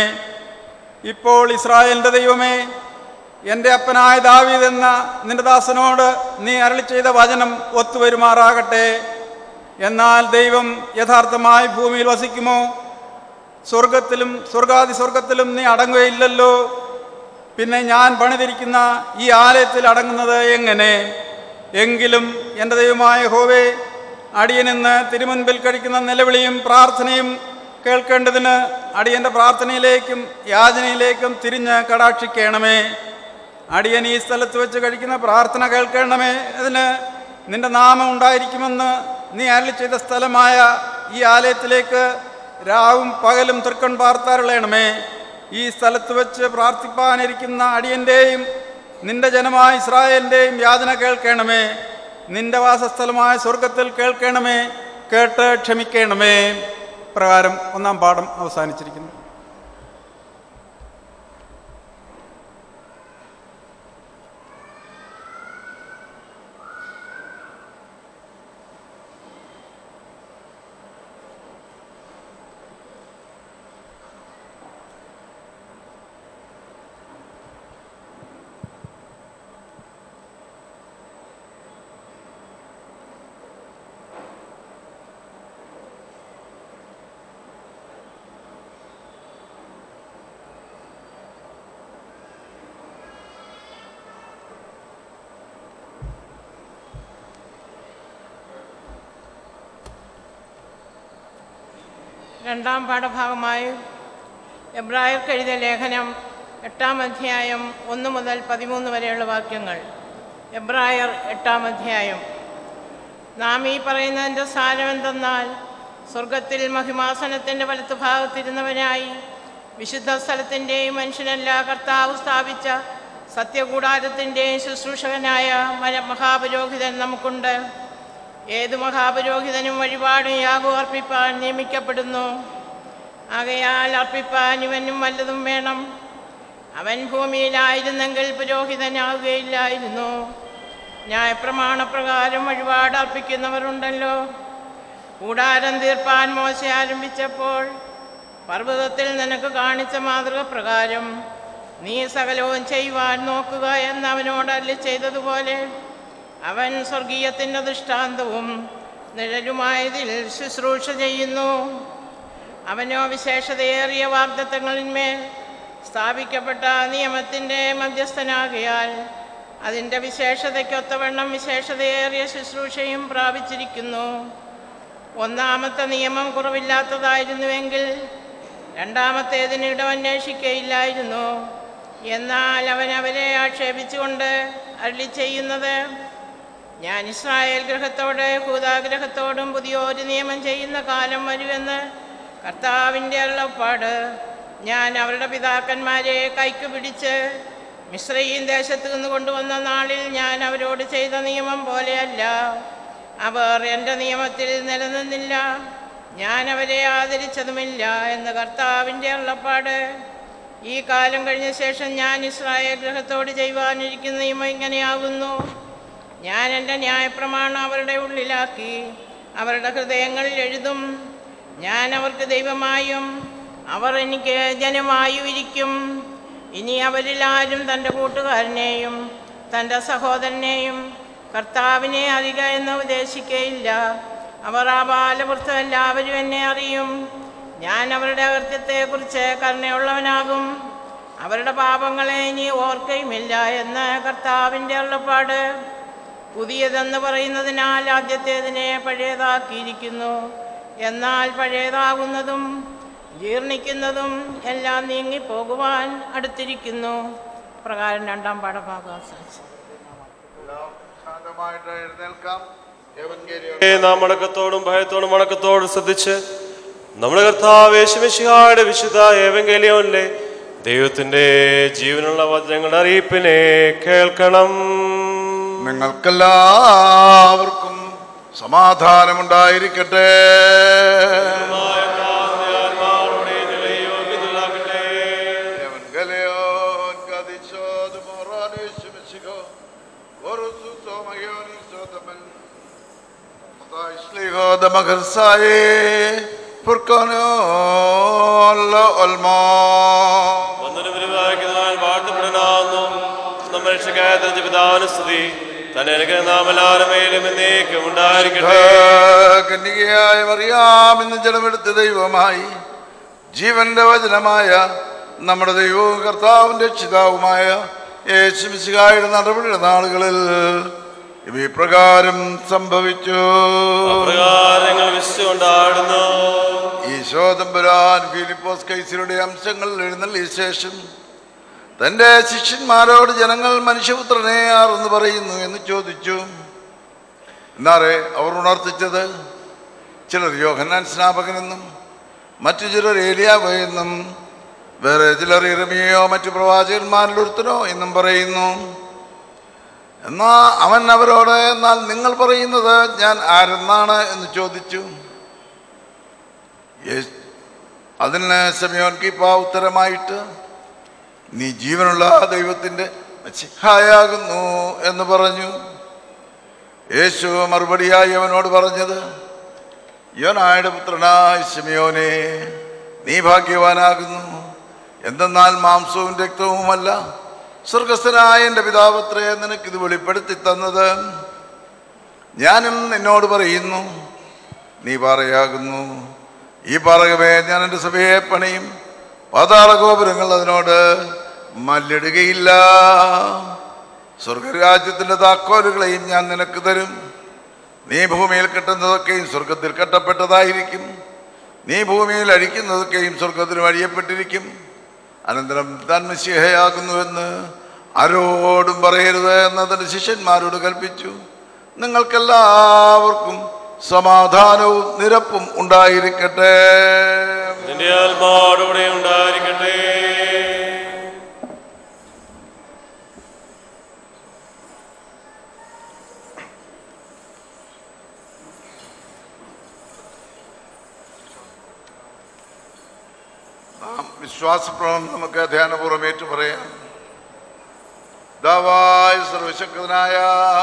ഇപ്പോൾ ഇസ്രായേലിൻ്റെ ദൈവമേ എൻ്റെ അപ്പനായ ദാവീദ് എന്ന നിന്റെ ദാസനോട് നീ അരളി ചെയ്ത വചനം ഒത്തുവരുമാറാകട്ടെ എന്നാൽ ദൈവം യഥാർത്ഥമായി ഭൂമിയിൽ വസിക്കുമോ സ്വർഗത്തിലും സ്വർഗാദി സ്വർഗത്തിലും നീ അടങ്ങുകയില്ലല്ലോ പിന്നെ ഞാൻ പണിതിരിക്കുന്ന ഈ ആലയത്തിൽ അടങ്ങുന്നത് എങ്ങനെ എങ്കിലും എൻ്റെ ദൈവമായ ഹോവേ അടിയനിന്ന് തിരുമുൻപിൽ കഴിക്കുന്ന നിലവിളിയും പ്രാർത്ഥനയും കേൾക്കേണ്ടതിന് അടിയൻ്റെ പ്രാർത്ഥനയിലേക്കും യാചനയിലേക്കും തിരിഞ്ഞ് കടാക്ഷിക്കണമേ അടിയൻ ഈ സ്ഥലത്ത് വെച്ച് കഴിക്കുന്ന പ്രാർത്ഥന കേൾക്കണമേ അതിന് നിന്റെ നാമം ഉണ്ടായിരിക്കുമെന്ന് നീ അരളി ചെയ്ത സ്ഥലമായ ഈ ആലയത്തിലേക്ക് രാവും പകലും തൃക്കൺ പാർത്താറുള്ളണമേ ഈ സ്ഥലത്ത് വെച്ച് പ്രാർത്ഥിപ്പാനിരിക്കുന്ന അടിയൻ്റെയും നിന്റെ ജനമായ ഇസ്രായേലിൻ്റെയും യാതന കേൾക്കണമേ നിന്റെ വാസസ്ഥലമായ സ്വർഗത്തിൽ കേൾക്കണമേ കേട്ട് ക്ഷമിക്കണമേ പ്രകാരം ഒന്നാം പാഠം അവസാനിച്ചിരിക്കുന്നു രണ്ടാം പാഠഭാഗമായി എബ്രായർക്ക് എഴുതിയ ലേഖനം എട്ടാം അധ്യായം ഒന്ന് മുതൽ പതിമൂന്ന് വരെയുള്ള വാക്യങ്ങൾ എബ്രായർ എട്ടാം അധ്യായം നാം ഈ പറയുന്നതിൻ്റെ സാരം എന്തെന്നാൽ സ്വർഗത്തിൽ മഹിമാസനത്തിൻ്റെ വലത്തുഭാഗത്തിരുന്നവനായി വിശുദ്ധ സ്ഥലത്തിൻ്റെയും മനുഷ്യനല്ല കർത്താവ് സ്ഥാപിച്ച സത്യകൂടാരത്തിൻ്റെയും ശുശ്രൂഷകനായ മര- മഹാപുരോഹിതൻ നമുക്കുണ്ട് ഏത് മഹാപുരോഹിതനും വഴിപാടും യാഗവും അർപ്പിപ്പാൻ നിയമിക്കപ്പെടുന്നു ആകയാൽ അർപ്പിപ്പാൻ ഇവനും വല്ലതും വേണം അവൻ ഭൂമിയിലായിരുന്നെങ്കിൽ പുരോഹിതനാവുകയില്ലായിരുന്നു ന്യായപ്രമാണപ്രകാരം വഴിപാട് അർപ്പിക്കുന്നവരുണ്ടല്ലോ കൂടാരം തീർപ്പാൻ മോശ ആരംഭിച്ചപ്പോൾ പർവ്വതത്തിൽ നിനക്ക് കാണിച്ച മാതൃക പ്രകാരം നീ സകലവും ചെയ്യുവാൻ നോക്കുക എന്ന് അവനോട് അല്ലി ചെയ്തതുപോലെ അവൻ സ്വർഗീയത്തിൻ്റെ ദൃഷ്ടാന്തവും നിഴലുമായതിൽ ശുശ്രൂഷ ചെയ്യുന്നു അവനോ വിശേഷതയേറിയ വാഗ്ദത്തങ്ങളിന്മേൽ സ്ഥാപിക്കപ്പെട്ട നിയമത്തിൻ്റെ മധ്യസ്ഥനാകയാൽ അതിൻ്റെ വിശേഷതയ്ക്കൊത്തവണ്ണം വിശേഷതയേറിയ ശുശ്രൂഷയും പ്രാപിച്ചിരിക്കുന്നു ഒന്നാമത്തെ നിയമം കുറവില്ലാത്തതായിരുന്നുവെങ്കിൽ രണ്ടാമത്തേതിന് ഇടമന്വേഷിക്കയില്ലായിരുന്നു എന്നാൽ അവൻ അവരെ ആക്ഷേപിച്ചുകൊണ്ട് അരുളി ചെയ്യുന്നത് ഞാൻ ഇസ്രായേൽ ഗ്രഹത്തോട് ഹൂതാഗ്രഹത്തോടും പുതിയൊരു നിയമം ചെയ്യുന്ന കാലം വരുമെന്ന് കർത്താവിൻ്റെ അരുളപ്പാട് ഞാൻ അവരുടെ പിതാക്കന്മാരെ കൈക്ക് പിടിച്ച് മിശ്രയും ദേശത്ത് നിന്ന് കൊണ്ടുവന്ന നാളിൽ ഞാൻ അവരോട് ചെയ്ത നിയമം പോലെയല്ല അവർ എൻ്റെ നിയമത്തിൽ നിലനിന്നില്ല ഞാൻ അവരെ ആദരിച്ചതുമില്ല എന്ന് കർത്താവിൻ്റെ അരുളപ്പാട് ഈ കാലം കഴിഞ്ഞ ശേഷം ഞാൻ ഇസ്രായേൽ ഗ്രഹത്തോട് ചെയ്യുവാനിരിക്കുന്ന നിയമം ഇങ്ങനെയാകുന്നു ഞാൻ എൻ്റെ ന്യായപ്രമാണം അവരുടെ ഉള്ളിലാക്കി അവരുടെ ഹൃദയങ്ങളിൽ എഴുതും ഞാൻ അവർക്ക് ദൈവമായും അവർ എനിക്ക് ജനമായും ഇരിക്കും ഇനി അവരിൽ ആരും തൻ്റെ കൂട്ടുകാരനെയും തൻ്റെ സഹോദരനെയും കർത്താവിനെ അറിയുക എന്ന് ഉദ്ദേശിക്കയില്ല അവർ ആ ബാലവൃത്തം എല്ലാവരും എന്നെ അറിയും ഞാൻ അവരുടെ അകൃത്യത്തെക്കുറിച്ച് കരുണയുള്ളവനാകും അവരുടെ പാപങ്ങളെ ഇനി ഓർക്കയുമില്ല എന്ന് കർത്താവിൻ്റെ അരുളപ്പാട് പുതിയതെന്ന് പറയുന്നതിനാൽ ആദ്യത്തേതിനെ പഴയതാക്കിയിരിക്കുന്നു എന്നാൽ പഴയതാകുന്നതും ജീർണിക്കുന്നതും എല്ലാം നീങ്ങിപ്പോകുവാൻ അടുത്തിരിക്കുന്നു പ്രകാരം രണ്ടാം പാഠഭാഗം അവസാനിച്ചു ശാന്തമായിട്ട് എഴുന്നേൽക്കാം ഏവൻഗേലിയോ ഏ, നാം മടക്കത്തോടും ഭയത്തോടും മടക്കത്തോടും ശ്രദ്ധിച്ച് നമ്മുടെ കർത്താവ് യേശുമിശിഹായുടെ വിശുദ്ധ ഏവങ്കേലിയോനിലെ ദൈവത്തിന്റെ ജീവനുള്ള വചനങ്ങളുടെ അറിയിപ്പിനെ കേൾക്കണം നിങ്ങൾക്കെല്ലാവർക്കും സമാധാനമുണ്ടായിരിക്കട്ടെ Evangelion kadisod moranis mesigo Orusu somayon sodamen Mata isligo damagarsaye Furkano Allah alma വന്ദനപരിപാലിക്കുന്നവൻ വാഴ്ത്തപ്പെടാവുന്നു നമ്മുടെ രക്ഷകായ തന്റെ പിതാവിന് സ്തുതി തന്നെ എനിക്ക് നാം എല്ലാവരും മേലും എന്നേക്കും ഉണ്ടായിരിക്കട്ടെ കന്യകയായ മറിയാമെന്ന് ജലമെടുത്ത ദൈവമായി ജീവന്റെ വചനമായ നമ്മുടെ ദൈവവും കർത്താവിന്റെ രക്ഷിതാവുമായ യേശുമിശിഹായുടെ നടപടിയുടെ നാളുകളിൽ ഇവ ഇപ്രകാരം സംഭവിച്ചു പ്രകാരം ഞങ്ങൾ വിശ്വകൊണ്ടാടുന്നു ഈശോ തമ്പുരാൻ ഫിലിപ്പോസ് കൈസിയുടെ അംശങ്ങളിൽ എഴുന്നള്ളിയ ശേഷം തൻ്റെ ശിഷ്യന്മാരോട് ജനങ്ങൾ മനുഷ്യപുത്രനെ ആരെന്ന് പറയുന്നു എന്ന് ചോദിച്ചു എന്നാറേ അവർ ഉണർത്തിച്ചത് ചിലർ യോഹന്നാൻ സ്നാപകനെന്നും മറ്റു ചിലർ ഏലിയാവ് എന്നും വേറെ ചിലർ ഇറമിയോ മറ്റു പ്രവാചകന്മാരിൽ ഒരുത്തനോ എന്നും പറയുന്നു എന്നാ അവൻ അവരോട് എന്നാൽ നിങ്ങൾ പറയുന്നത് ഞാൻ ആരെന്നാണ് എന്ന് ചോദിച്ചു യേശു അതിന് സമയോൻ കീപ്പ ഉത്തരമായിട്ട് നീ ജീവനുള്ള ദൈവത്തിൻ്റെ മെസ്സിഹായാകുന്നു എന്ന് പറഞ്ഞു യേശു മറുപടിയായി അവനോട് പറഞ്ഞത് യോനായുടെ പുത്രനായ ശിമയോനെ നീ ഭാഗ്യവാനാകുന്നു എന്തെന്നാൽ മാംസവും രക്തവുമല്ല സ്വർഗസ്ഥനായ എൻ്റെ പിതാവത്രേ നിനക്കിത് വെളിപ്പെടുത്തി തന്നത് ഞാനും നിന്നോട് പറയുന്നു നീ പാറയാകുന്നു ഈ പാറകമേ ഞാൻ എൻ്റെ സഭയെ പണിയും പാതാള ഗോപുരങ്ങൾ അതിനോട് മല്ലിടുകയില്ല സ്വർഗരാജ്യത്തിൻ്റെ താക്കോലുകളെയും ഞാൻ നിനക്ക് തരും നീ ഭൂമിയിൽ കെട്ടുന്നതൊക്കെയും സ്വർഗത്തിൽ കെട്ടപ്പെട്ടതായിരിക്കും നീ ഭൂമിയിൽ അഴിക്കുന്നതൊക്കെയും സ്വർഗത്തിലും അഴിയപ്പെട്ടിരിക്കും അനന്തരം താൻ മിശിഹയാകുന്നുവെന്ന് ആരോടും പറയരുത് എന്ന് തന്റെ ശിഷ്യന്മാരോട് കൽപ്പിച്ചു നിങ്ങൾക്കെല്ലാവർക്കും സമാധാനവും നിരപ്പും ഉണ്ടായിരിക്കട്ടെ നിന്റെ ആത്മാവോടുകൂടെ ഉണ്ടായിരിക്കട്ടെ നാം വിശ്വാസപ്രവം നമുക്ക് ധ്യാനപൂർവ്വം ഏറ്റു പറയാം ദാവായ സർവശക്തനായ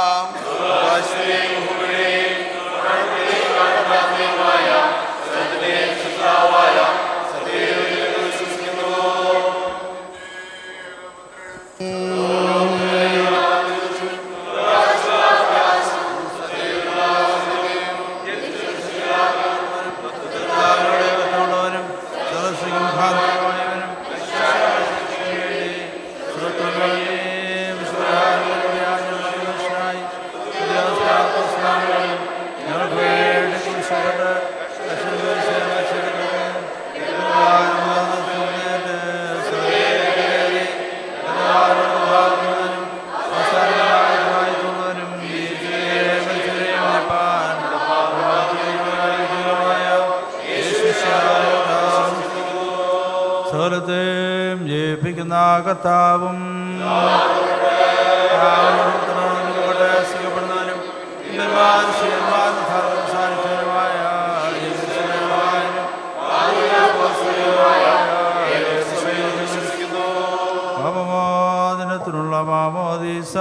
സകലത്തെയും ജയിപ്പിക്കുന്ന കർത്താവും സ്വീകപ്പെടുന്നവനും പാപമോചനത്തിനുള്ള മാമോദീസ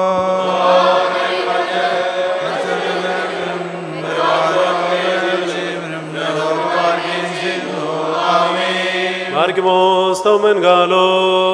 Marquimos tomen galo.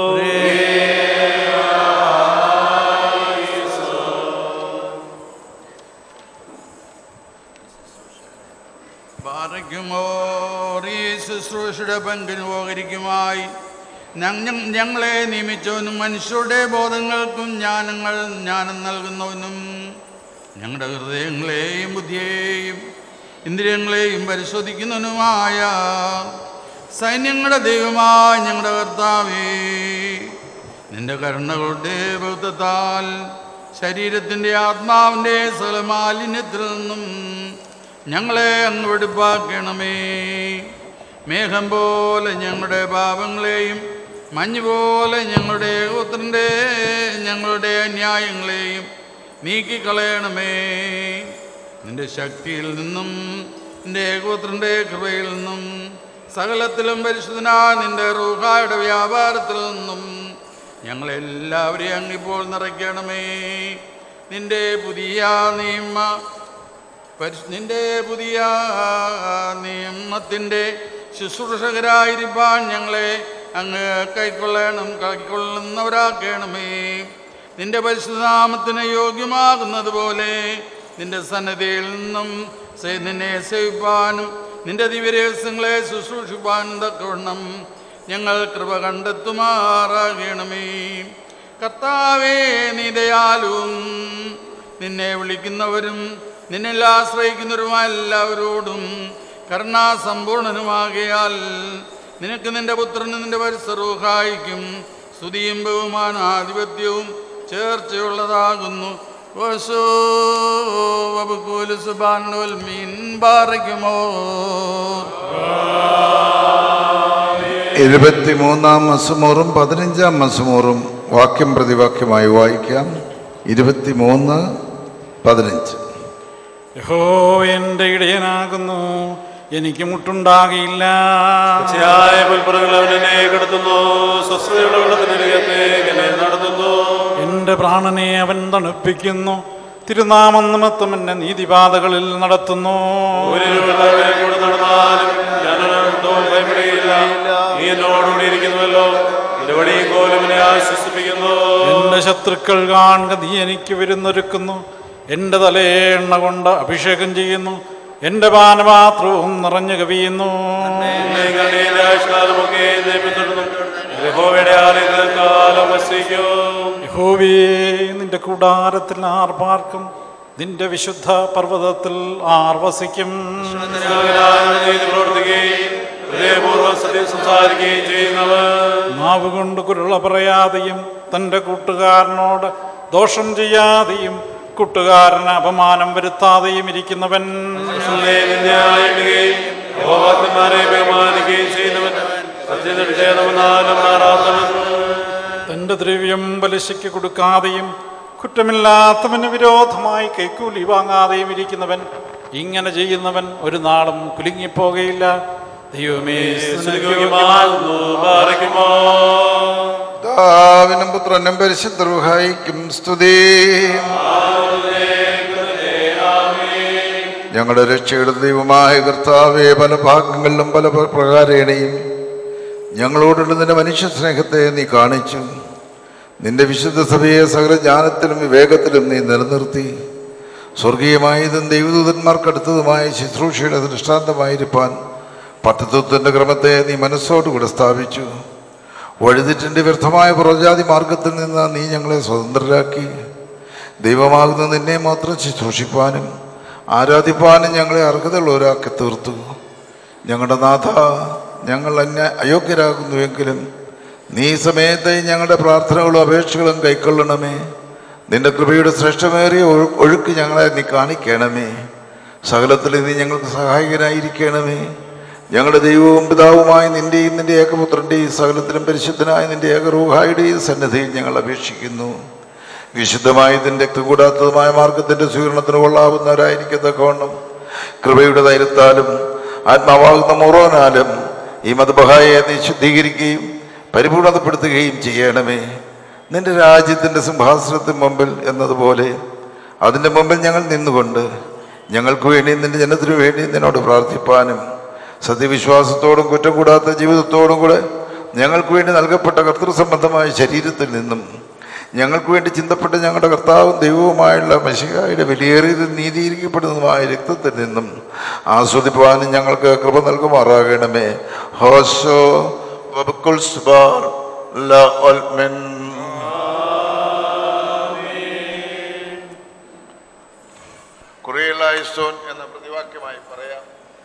പാറയ്ക്കുമോർ ഈ ശുശ്രൂഷയുടെ പങ്കിന് പോകരിക്കുമായി ഞങ്ങ- ഞങ്ങളെ നിയമിച്ചവനും മനുഷ്യരുടെ ബോധങ്ങൾക്കും ജ്ഞാനങ്ങൾ ജ്ഞാനം നൽകുന്നവനും ഞങ്ങളുടെ ഹൃദയങ്ങളെയും ബുദ്ധിയെയും ഇന്ദ്രിയങ്ങളെയും പരിശോധിക്കുന്നവനുമായ സൈന്യങ്ങളുടെ ദൈവമായ ഞങ്ങളുടെ കർത്താവേ നിന്റെ കരുണകളുടെ ബൗദ്ധത്താൽ ശരീരത്തിൻ്റെ ആത്മാവിൻ്റെ സകലമാലിന്യത്തിൽ നിന്നും ഞങ്ങളെ അങ്ങ് വെടിപ്പാക്കണമേ മേഘം പോലെ ഞങ്ങളുടെ പാപങ്ങളെയും മഞ്ഞ് പോലെ ഞങ്ങളുടെ പുത്രൻ്റെ ഞങ്ങളുടെ അന്യായങ്ങളെയും നീക്കിക്കളയണമേ നിന്റെ ശക്തിയിൽ നിന്നും നിന്റെ ഏകോത്രൻ്റെ കൃപയിൽ നിന്നും സകലത്തിലും പരിശുദ്ധനായ നിന്റെ റൂഹായുടെ വ്യാപാരത്തിൽ നിന്നും ഞങ്ങളെല്ലാവരെയും അങ്ങിപ്പോൾ നിറയ്ക്കണമേ നിന്റെ പുതിയ നിയമ പരിശു നിന്റെ പുതിയ നിയമത്തിൻ്റെ ശുശ്രൂഷകരായിരിക്കാൻ ഞങ്ങളെ അങ്ങ് കൈക്കൊള്ളണം കൈക്കൊള്ളുന്നവരാക്കണമേ നിന്റെ പരിശുദ്ധനാമത്തിന് യോഗ്യമാകുന്നത് പോലെ നിന്റെ സന്നദ്ധയിൽ നിന്നും സേ- നിന്നെ സേവിപ്പാനും നിന്റെ ദിവ്യരഹസ്യങ്ങളെ ശുശ്രൂഷിപ്പാനും തക്കവണ്ണം ഞങ്ങൾ കൃപ കണ്ടെത്തുമാറാകണമേ കർത്താവേ നീ ദയാലും നിന്നെ വിളിക്കുന്നവരും നിന്നിൽ ആശ്രയിക്കുന്നവരുമായ എല്ലാവരോടും കരുണാസമ്പൂർണനുമാകയാൽ നിനക്ക് നിന്റെ പുത്രനും നിന്റെ പരിസരൂഹായിക്കും സ്തുതിയും ബഹുമാനാധിപത്യവും ചേർച്ചയുള്ളതാകുന്നു ഓശോ വബുക്കൂലു സുബാനുൽ മീൻ ബാറയ്ക്കുമോ ഇരുപത്തിമൂന്നാം മസുമോറും പതിനഞ്ചാം മസുമോറും വാക്യം പ്രതിവാക്യമായി വായിക്കാം ഇരുപത്തിമൂന്ന് പതിനഞ്ച് യഹോ എൻ്റെ ഇടയനാകുന്നു എനിക്ക് മുട്ടുണ്ടാകില്ല പച്ചയായ പുൽപ്പുറങ്ങൾ അവൻ എന്നെ കിടത്തുന്നു സ്വസ്ഥതയുള്ള വെള്ളത്തിനരികത്തേക്ക് എന്നെ നടത്തുന്നു എൻ്റെ പ്രാണനെ അവൻ തണുപ്പിക്കുന്നു തിരുനാമം നിമിത്തം എന്നെ നീതിപാതകളിൽ നടത്തുന്നു ഊരിലുള്ളവരെ കൂടെ നടന്നാലും ഞാനൊന്നും ഭയപ്പെടുകയില്ല നീ എന്നോടുകൂടി ഇരിക്കുന്നുവല്ലോ എന്റെ വടിയും കോലും എന്നെ ആശ്വസിപ്പിക്കുന്നു എൻ്റെ ശത്രുക്കൾ കാണുക നീ എനിക്ക് വിരുന്നൊരുക്കുന്നു എൻ്റെ തലയെ എണ്ണ കൊണ്ട് അഭിഷേകം ചെയ്യുന്നു എൻ്റെ പാനപാത്രവും നിറഞ്ഞു കവിയുന്നു എന്നെ കണ്ണീരിന്റെ ആയുഷ്കാലമൊക്കെ എന്നെ പിന്തുടർന്നു യഹോവയുടെ ആലയത്തിൽ കാലം വസിക്കും യഹോവേ നിന്റെ കൂടാരത്തിൽ ആർ പാർക്കും നിന്റെ വിശുദ്ധ പർവ്വതത്തിൽ ആർ വസിക്കും നീതി പ്രവർത്തിക്കുകയും പ്രവർത്തിക്കുകയും സംസാരിക്കുകയും ചെയ്യുന്നവർ നാവ് കൊണ്ട് കുരുള പറയാതെയും തൻ്റെ കൂട്ടുകാരനോട് ദോഷം ചെയ്യാതെയും കൂട്ടുകാരന് അപമാനം വരുത്താതെയും ഇരിക്കുന്നവൻ നിന്യായിടുകയും യഹോവാത്മാരെ ബഹുമാനിക്കുകയും ചെയ്യുന്നവൻ സത്യനിഷേധമെന്നാലും മാറാത്തവൻ തൻ്റെ ദ്രവ്യം പലിശയ്ക്ക് കൊടുക്കാതെയും കുറ്റമില്ലാത്തവന് വിരോധമായി കൈക്കൂലി വാങ്ങാതെയും ഇരിക്കുന്നവൻ ഇങ്ങനെ ചെയ്യുന്നവൻ ഒരു നാളും കുലുങ്ങിപ്പോകയില്ല ദൈവമേ സ്തുതിക്കുമാകുന്നു, പാറയ്ക്കുമോ. പിതാവിനും പുത്രനും പരിശുദ്ധ റുഹായിക്കും സ്തുതി ഞങ്ങളുടെ രക്ഷയുടെ ദൈവമായ കർത്താവെ പല ഭാഗങ്ങളിലും പല പ്രകാരേണയും ഞങ്ങളോടുള്ള നിന്റെ മനുഷ്യ സ്നേഹത്തെ നീ കാണിച്ചു നിന്റെ വിശുദ്ധ സഭയെ സകല ജ്ഞാനത്തിലും വിവേകത്തിലും നീ നിലനിർത്തി സ്വർഗീയമായതും ദൈവദൂതന്മാർക്കടുത്തതുമായ ശുശ്രൂഷയുടെ ദൃഷ്ടാന്തമായിരിക്കാൻ പട്ടത്വത്തിൻ്റെ ക്രമത്തെ നീ മനസ്സോടുകൂടെ സ്ഥാപിച്ചു വഴുതിറ്റിൻ്റെ വ്യർത്ഥമായ പുറജാതി മാർഗത്തിൽ നിന്ന് നീ ഞങ്ങളെ സ്വതന്ത്രരാക്കി ദൈവമാകുന്ന നിന്നെ മാത്രം ശുശ്രൂഷിപ്പാനും ആരാധിപ്പാനും ഞങ്ങളെ അർഹതയുള്ളവരാക്കി തീർത്തു ഞങ്ങളുടെ നാഥ ഞങ്ങൾ അന്യ അയോഗ്യരാകുന്നുവെങ്കിലും നീ ഈ സമയത്ത് ഞങ്ങളുടെ പ്രാർത്ഥനകളും അപേക്ഷകളും കൈക്കൊള്ളണമേ നിന്റെ കൃപയുടെ ശ്രേഷ്ഠമേറിയ ഒഴു- ഒഴുക്ക് ഞങ്ങളെ നീ കാണിക്കണമേ സകലത്തിൽ നീ ഞങ്ങൾക്ക് സഹായകനായിരിക്കണമേ ഞങ്ങളുടെ ദൈവവും പിതാവുമായ നിന്റെയും നിന്റെ ഏകപുത്രൻ്റെയും സകലത്തിലും പരിശുദ്ധനായ നിന്റെ ഏകറൂഹായുടെയും സന്നദ്ധയിൽ ഞങ്ങൾ അപേക്ഷിക്കുന്നു വിശുദ്ധമായതിൻ്റെ കൂടാത്തതുമായ മാർഗത്തിൻ്റെ സ്വീകരണത്തിന് കൊള്ളാവുന്നവരായിരിക്കത്തക്കവണ്ണം കൃപയുടെ ധൈര്യത്താലും ആത്മാവാകുന്ന മുറോനാലും ഈ മതബഹായെ നീ ശുദ്ധീകരിക്കുകയും പരിപൂർണതപ്പെടുത്തുകയും ചെയ്യണമേ നിന്റെ രാജ്യത്തിൻ്റെ സിംഹാസനത്തിന് മുമ്പിൽ എന്നതുപോലെ അതിൻ്റെ മുമ്പിൽ ഞങ്ങൾ നിന്നുകൊണ്ട് ഞങ്ങൾക്ക് വേണ്ടി നിന്റെ ജനത്തിനു വേണ്ടി നിന്നോട് പ്രാർത്ഥിപ്പാനും സത്യവിശ്വാസത്തോടും കുറ്റം കൂടാത്ത ജീവിതത്തോടും കൂടെ ഞങ്ങൾക്ക് വേണ്ടി നൽകപ്പെട്ട കർത്തൃസംബന്ധമായ ശരീരത്തിൽ നിന്നും ഞങ്ങൾക്ക് വേണ്ടി ചിന്തപ്പെട്ട ഞങ്ങളുടെ കർത്താവും ദൈവവുമായുള്ള മഷികായുടെ വിലയേറിയതും നീതിയിരിക്കപ്പെടുന്നതുമായ രക്തത്തിൽ നിന്നും ആസ്വദിപ്പാനും ഞങ്ങൾക്ക് കൃപ നൽകുമാറാകണമേ ഹോശോ വബക്കുൽ സുബാർ ല ഒൽമെൻ കുറേലായിസോൻ എന്ന പ്രതിവാക്യമായി പറയാം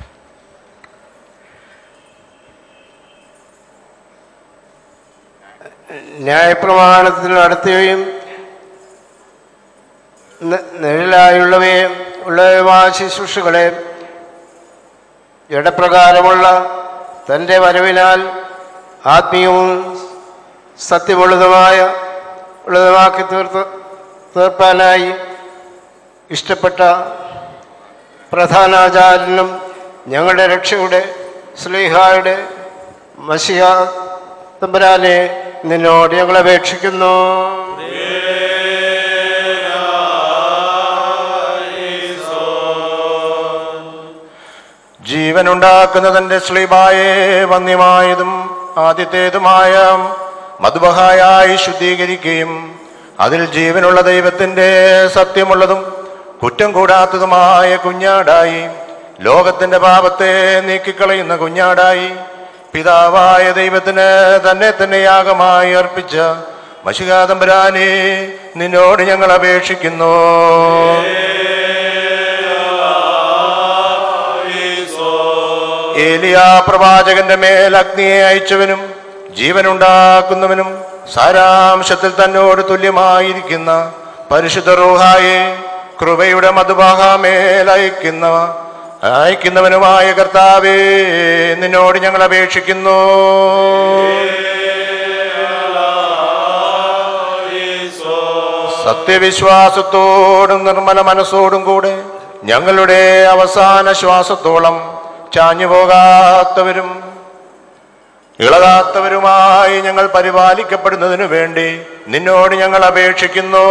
ന്യായപ്രമാണത്തിൽ നടത്തുകയും ന- നിഴലായുള്ളവയും ഉള്ളവയുമായ ശുശ്രൂഷകളെ ജഡപ്രകാരമുള്ള തൻ്റെ വരവിനാൽ ആത്മീയവും സത്യമുള്ളതുമായ ഉള്ളതുമാക്കി തീർത്ത് തീർപ്പാനായി ഇഷ്ടപ്പെട്ട പ്രധാനാചാര്യനും ഞങ്ങളുടെ രക്ഷയുടെ സ്ലീഹായുടെ മസിഹ തമ്പുരാനെ നിന്നോട് ഞങ്ങൾ അപേക്ഷിക്കുന്നു ജീവനുണ്ടാക്കുന്നതിൻ്റെ സ്ലീബായെ വന്യമായതും ആദ്യത്തേതുമായ മധുബഹായായി ശുദ്ധീകരിക്കുകയും അതിൽ ജീവനുള്ള ദൈവത്തിൻ്റെ സത്യമുള്ളതും കുറ്റം കൂടാത്തതുമായ കുഞ്ഞാടായി ലോകത്തിൻ്റെ പാപത്തെ നീക്കിക്കളയുന്ന കുഞ്ഞാടായി പിതാവായ ദൈവത്തിന് തന്നെ തന്നെ യാഗമായി അർപ്പിച്ച മഷികാതമ്പരാനെ നിന്നോട് ഞങ്ങൾ അപേക്ഷിക്കുന്നു ഏലിയാ പ്രവാചകന്റെ മേൽ അഗ്നിയെ അയച്ചവനും ജീവനുണ്ടാക്കുന്നവനും സാരാംശത്തിൽ തന്നോട് തുല്യമായിരിക്കുന്ന പരിശുദ്ധ റൂഹായെ കൃപയുടെ മധുബാഹാമേൽ അയക്കുന്ന അയക്കുന്നവനുമായ കർത്താവേ നിന്നോട് ഞങ്ങൾ അപേക്ഷിക്കുന്നു സത്യവിശ്വാസത്തോടും നിർമ്മല മനസ്സോടും കൂടെ ഞങ്ങളുടെ അവസാന ശ്വാസത്തോളം ചാഞ്ഞു പോകാത്തവരും ഇളകാത്തവരുമായി ഞങ്ങൾ പരിപാലിക്കപ്പെടുന്നതിനു വേണ്ടി നിന്നോട് ഞങ്ങൾ അപേക്ഷിക്കുന്നു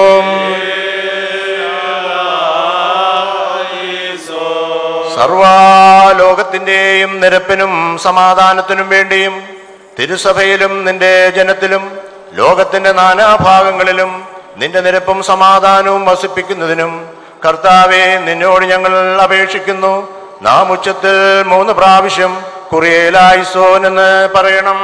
സർവാലോകത്തിൻ്റെയും നിരപ്പിനും സമാധാനത്തിനും വേണ്ടിയും തിരുസഭയിലും നിന്റെ ജനത്തിലും ലോകത്തിന്റെ നാനാഭാഗങ്ങളിലും നിന്റെ നിരപ്പും സമാധാനവും വസിപ്പിക്കുന്നതിനും കർത്താവെ നിന്നോട് ഞങ്ങൾ അപേക്ഷിക്കുന്നു നാം ഉച്ചത്തിൽ മൂന്ന് പ്രാവശ്യം കുറിയേലായിസോൻ എന്ന് പറയണം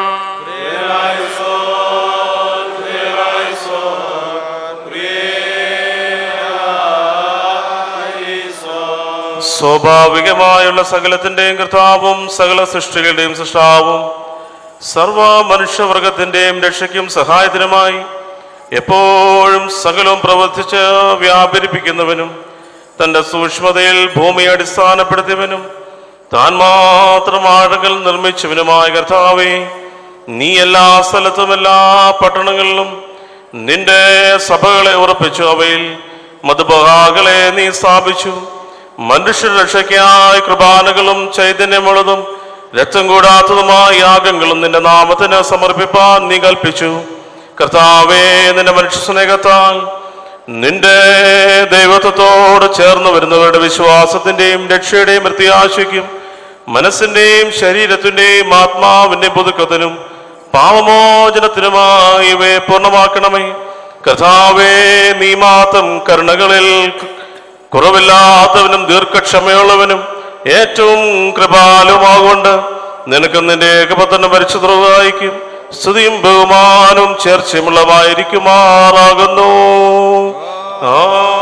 സ്വാഭാവികമായുള്ള സകലത്തിൻ്റെയും കർത്താവും സകല സൃഷ്ടികളുടെയും സൃഷ്ടാവും സർവ മനുഷ്യവർഗത്തിൻ്റെയും രക്ഷയ്ക്കും സഹായത്തിനുമായി എപ്പോഴും സകലവും പ്രവർത്തിച്ച് വ്യാപരിപ്പിക്കുന്നവനും തൻ്റെ സൂക്ഷ്മതയിൽ ഭൂമിയെ അടിസ്ഥാനപ്പെടുത്തിയവനും താൻ മാത്രം ആഴങ്ങൾ നിർമ്മിച്ചവനുമായ കർത്താവേ നീ എല്ലാ സ്ഥലത്തും എല്ലാ പട്ടണങ്ങളിലും നിന്റെ സഭകളെ ഉറപ്പിച്ചു അവയിൽ മധുബഹാകളെ നീ സ്ഥാപിച്ചു മനുഷ്യ രക്ഷയ്ക്കായി കൃപാനകളും ചൈതന്യമുള്ളതും രക്തം കൂടാത്തതുമായ യാഗങ്ങളും നിന്റെ നാമത്തിന് സമർപ്പിപ്പാൻ നീ കൽപ്പിച്ചു കർത്താവേ നിന്റെ മനുഷ്യ സ്നേഹത്താൽ നിന്റെ ദൈവത്വത്തോട് ചേർന്ന് വരുന്നവരുടെ വിശ്വാസത്തിന്റെയും രക്ഷയുടെയും പ്രത്യാശയ്ക്കും മനസ്സിന്റെയും ശരീരത്തിന്റെയും ആത്മാവിന്റെയും പുതുക്കത്തിനും പാവമോചനത്തിനുമായി ഇവയെ പൂർണ്ണമാക്കണമേ കർത്താവേ നീ മാത്രം കരുണകളിൽ കുറവില്ലാത്തവനും ദീർഘക്ഷമയുള്ളവനും ഏറ്റവും കൃപാലുമാകൊണ്ട് നിനക്ക് നിന്റെ ഏകപത്തനം പരിശുദ്ധമായിരിക്കും സ്തുതിയും ബഹുമാനവും ചേർച്ചയുമുള്ളതായിരിക്കുമാറാകുന്നു ആ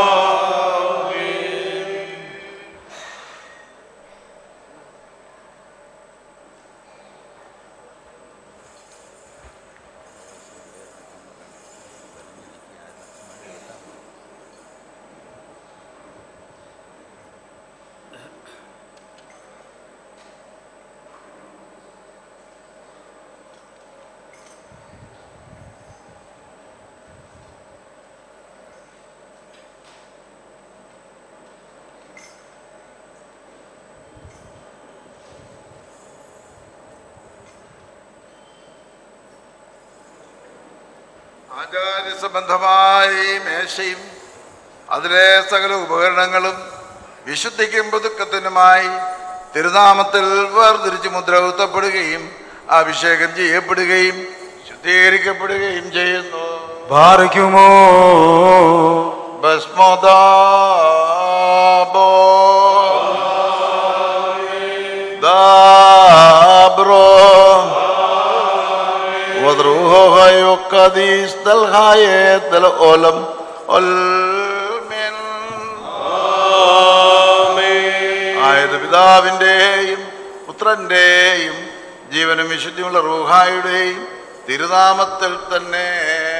ആചാര്യസംബന്ധമായി മേശയും അതിലെ സകല ഉപകരണങ്ങളും വിശുദ്ധിക്കും പുതുക്കത്തിനുമായി തിരുനാമത്തിൽ വേർതിരിച്ച് മുദ്രകുത്തപ്പെടുകയും അഭിഷേകം ചെയ്യപ്പെടുകയും ശുദ്ധീകരിക്കപ്പെടുകയും ചെയ്യുന്നു ഭാരിക്കുമോ ഭസ്മോദാബോ ദാബ്രോ وضروه يقديس دل غاية دل أولم ആയത് പിതാവിൻ്റെയും പുത്രൻ്റെയും ജീവനും വിശുദ്ധിയുള്ള റൂഹായുടെയും തിരുനാമത്തിൽ തന്നെ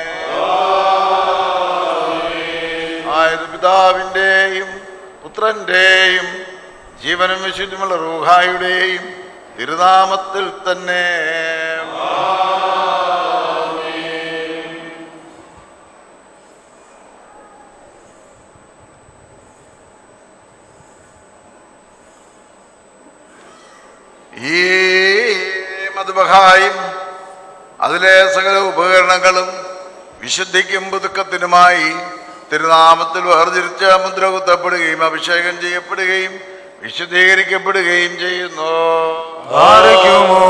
ആയത് പിതാവിൻ്റെയും പുത്രൻ്റെയും ജീവനും വിശുദ്ധിയുമുള്ള റൂഹായുടെയും തിരുനാമത്തിൽ തന്നെ ഈ മധുബഹായും അതിലെ സകല ഉപകരണങ്ങളും വിശുദ്ധിക്കും പുതുക്കത്തിനുമായി തിരുനാമത്തിൽ വേർതിരിച്ച മുദ്ര കുത്തപ്പെടുകയും അഭിഷേകം ചെയ്യപ്പെടുകയും വിശുദ്ധീകരിക്കപ്പെടുകയും ചെയ്യുന്നു ഭാരിക്കുമോ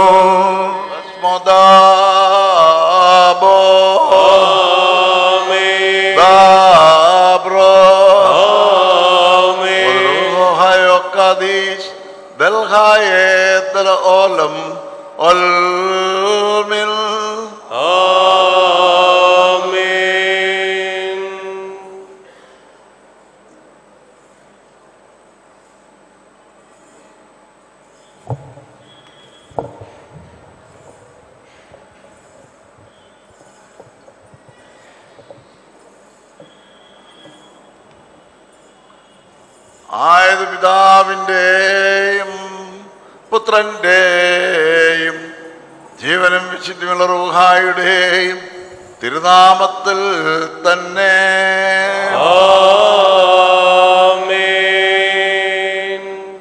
ഭസ്മോദാബോ ദാബ്രോ وروحيقديس بالغاية الأولم والمن ആമേൻ ആയത് പിതാവിൻ്റെയും പുത്രൻ്റെയും ജീവനും വിശുദ്ധിയുള്ള റൂഹായുടെയും തിരുനാമത്തിൽ തന്നെ ആമേൻ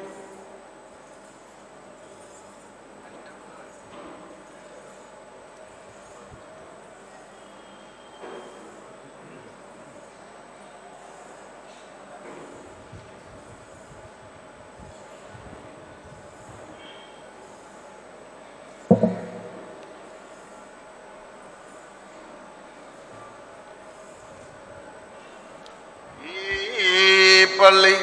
ഈ പള്ളി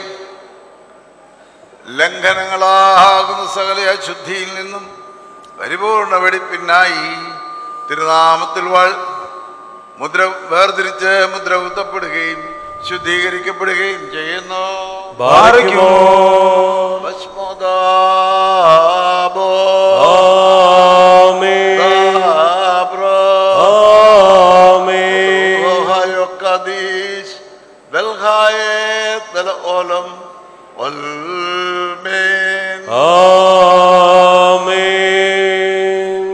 ലംഘനങ്ങളാകുന്ന സകല അശുദ്ധിയിൽ നിന്നും പരിപൂർണ വെടിപ്പിനായി തിരുനാമത്തിൽ വാൾ മുദ്ര വേർതിരിച്ച് മുദ്ര കുത്തപ്പെടുകയും ശുദ്ധീകരിക്കപ്പെടുകയും ചെയ്യുന്നു ബാരക്കുമോ. ഭസ്മോദാബോ. ആമേൻ. ദാബ്രോ. ആമേൻ. റോഹായോ കദീസ്. ബൽഹായേത് ബൽഓലം. വൽമേൻ. ആമേൻ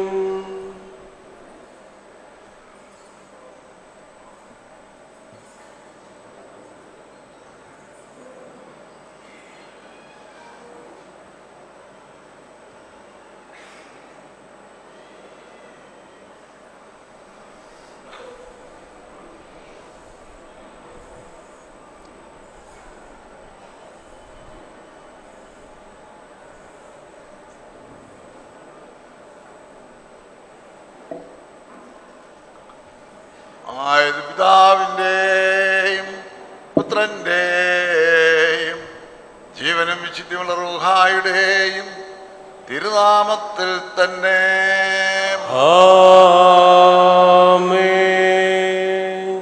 ആയത് പിതാവിൻ്റെയും പുത്രൻ്റെയും ജീവനും വിശുദ്ധിയുള്ള റൂഹായുടെയും തിരുനാമത്തിൽ തന്നെ ആമേൻ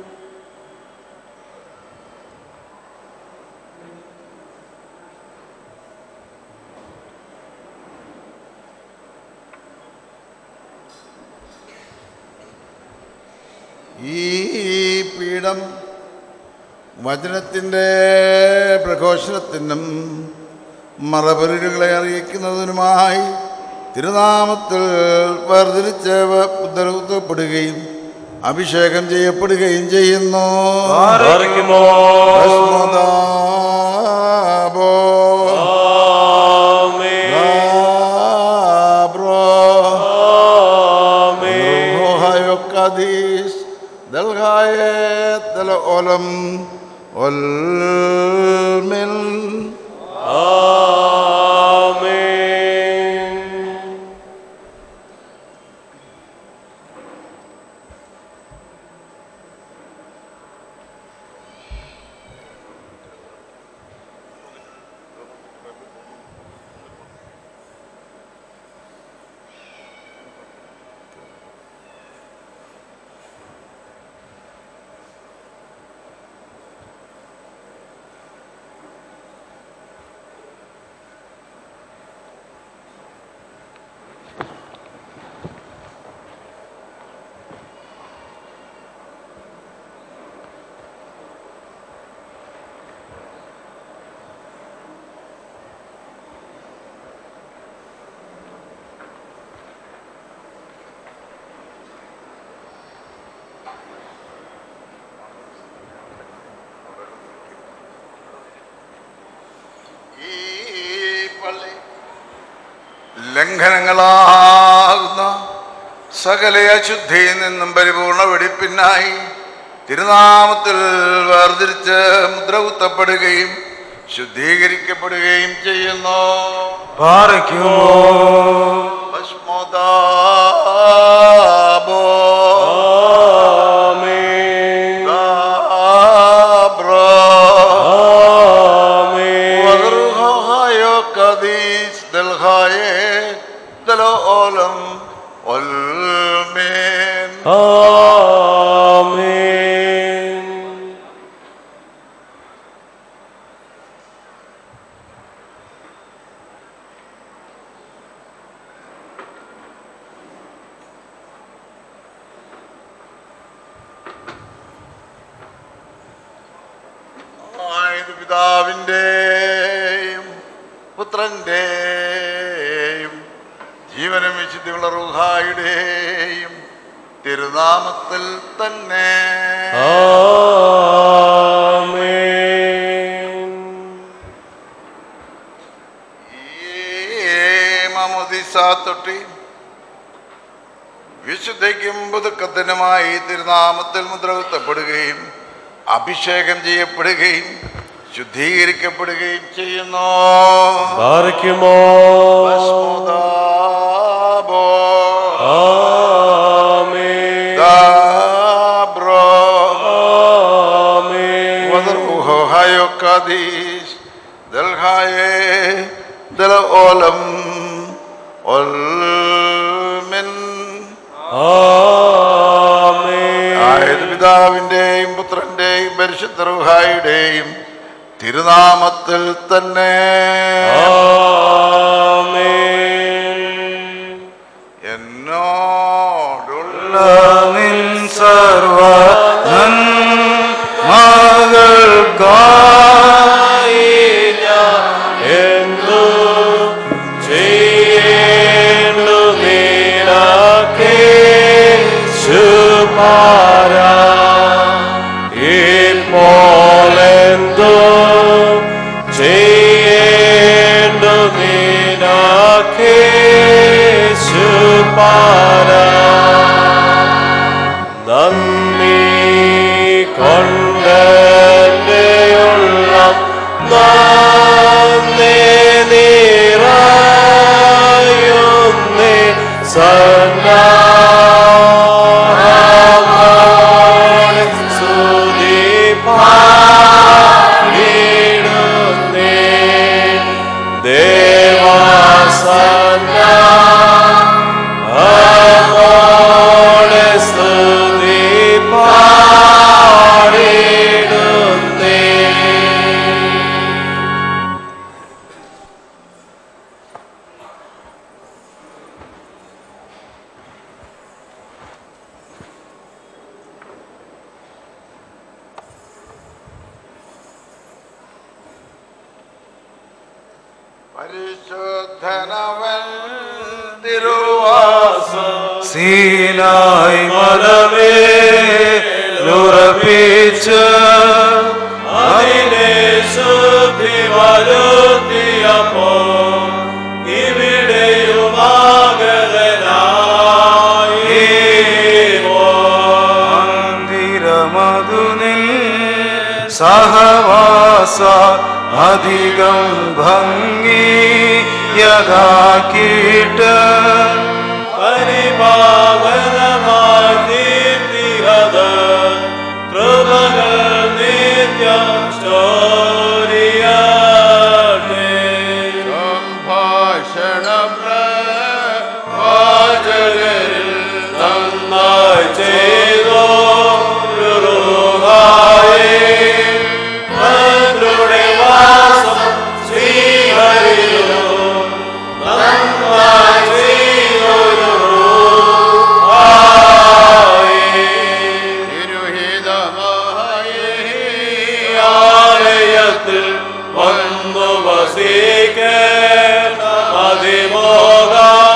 ഈ പീഠം വചനത്തിൻ്റെ പ്രഘോഷണത്തിനും മറപരുകളെ അറിയിക്കുന്നതിനുമായി തിരുനാമത്തിൽ വേർതിരിച്ച് ഉദ്ധരപ്പെടുകയും അഭിഷേകം ചെയ്യപ്പെടുകയും ചെയ്യുന്നു ബാരക്കുമോ. ഭസ്മദാബോ. ആമേൻ. ദാബ്രോ. ആമേൻ. റോഹായോ കദീസ്. ദൽഹായേത് ദൽഓലം. ഒൽമിൻ. ആമേൻ ഈ പള്ളി ലംഘനങ്ങളാകുന്ന സകല അശുദ്ധിയിൽ നിന്നും പരിപൂർണ വെടിപ്പിനായി തിരുനാമത്തിൽ വേർതിരിച്ച് മുദ്ര കുത്തപ്പെടുകയും ശുദ്ധീകരിക്കപ്പെടുകയും ചെയ്യുന്നു ബാരക്കുമോ. ഭസ്മോദാബോ. ആമേൻ. ദാബ്രോ. ആമേൻ. وذرها قديس دلغاية دلولم والمين ആമേൻ ആയത് പിതാവിൻ്റെയും പുത്രൻ്റെയും ജീവനും വിശുദ്ധിയുള്ള റുഹായുടെയും തിരുനാമത്തിൽ തന്നെ ആമേൻ തൊട്ടി വിശുദ്ധയ്ക്കും പുതുക്കത്തിനുമായി തിരുനാമത്തിൽ മുദ്രകുത്തപ്പെടുകയും അഭിഷേകം ചെയ്യപ്പെടുകയും ശുദ്ധീകരിക്കപ്പെടുകയും ചെയ്യുന്നു ബാരക്കുമോ. ഭസ്മോദാബോ. ആമേൻ. ദാബ്രോ. ആമേൻ. وذروه هايو قديس دلهاي دل أولم والمن ആമേൻ. ആയത് പിതാവിൻ്റെയും പുത്രൻ്റെയും പരിശുദ്ധ തിരുനാമത്തിൽ തന്നെ എന്നോടുള്ള നിൻ സർവ മകൾക്കായി എന്തു ചെയ്യേണ്ടു നീരാക്കേ ശുപാര ഇപ്പോലെന്തു ചെയ്യേണ്ടു നീരാക്കേ ശുപാര നന്ദി കൊണ്ടുള്ള നന്ദി നിറയുന്നേ സന്നാഹമോടെ സ്തുതി പാടിടുന്നേ ദേവാസന്ന അമോടെ സ്തുതി പാടിടുന്നേ പരിശുദ്ധനവൻ തിരുവാസം സീനായി മലമേലുറപ്പിച്ച് അതിനെ ശുദ്ധി വരുത്തിയപ്പോ ഇവിടെയുമാകതനായി മന്ദിരമധുനിൽ സഹവാസ അധികം ഭംഗിയതാക്കിയിട്ട് പരിപാവനമായി തീർത്തിഹത് കൃപകൾ നിത്യം സ്റ്റോരിയട്ടെ സംഭാഷണ വാചകരിൽ നന്നായി ചെയ്തോ തങ്ങളുടെ വാസം ശ്രീഹരിയോ നന്നായി ചെയ്തൊരു ആലയത്തിൽ വന്നു വസിക്കേണ്ട അതിമോഹ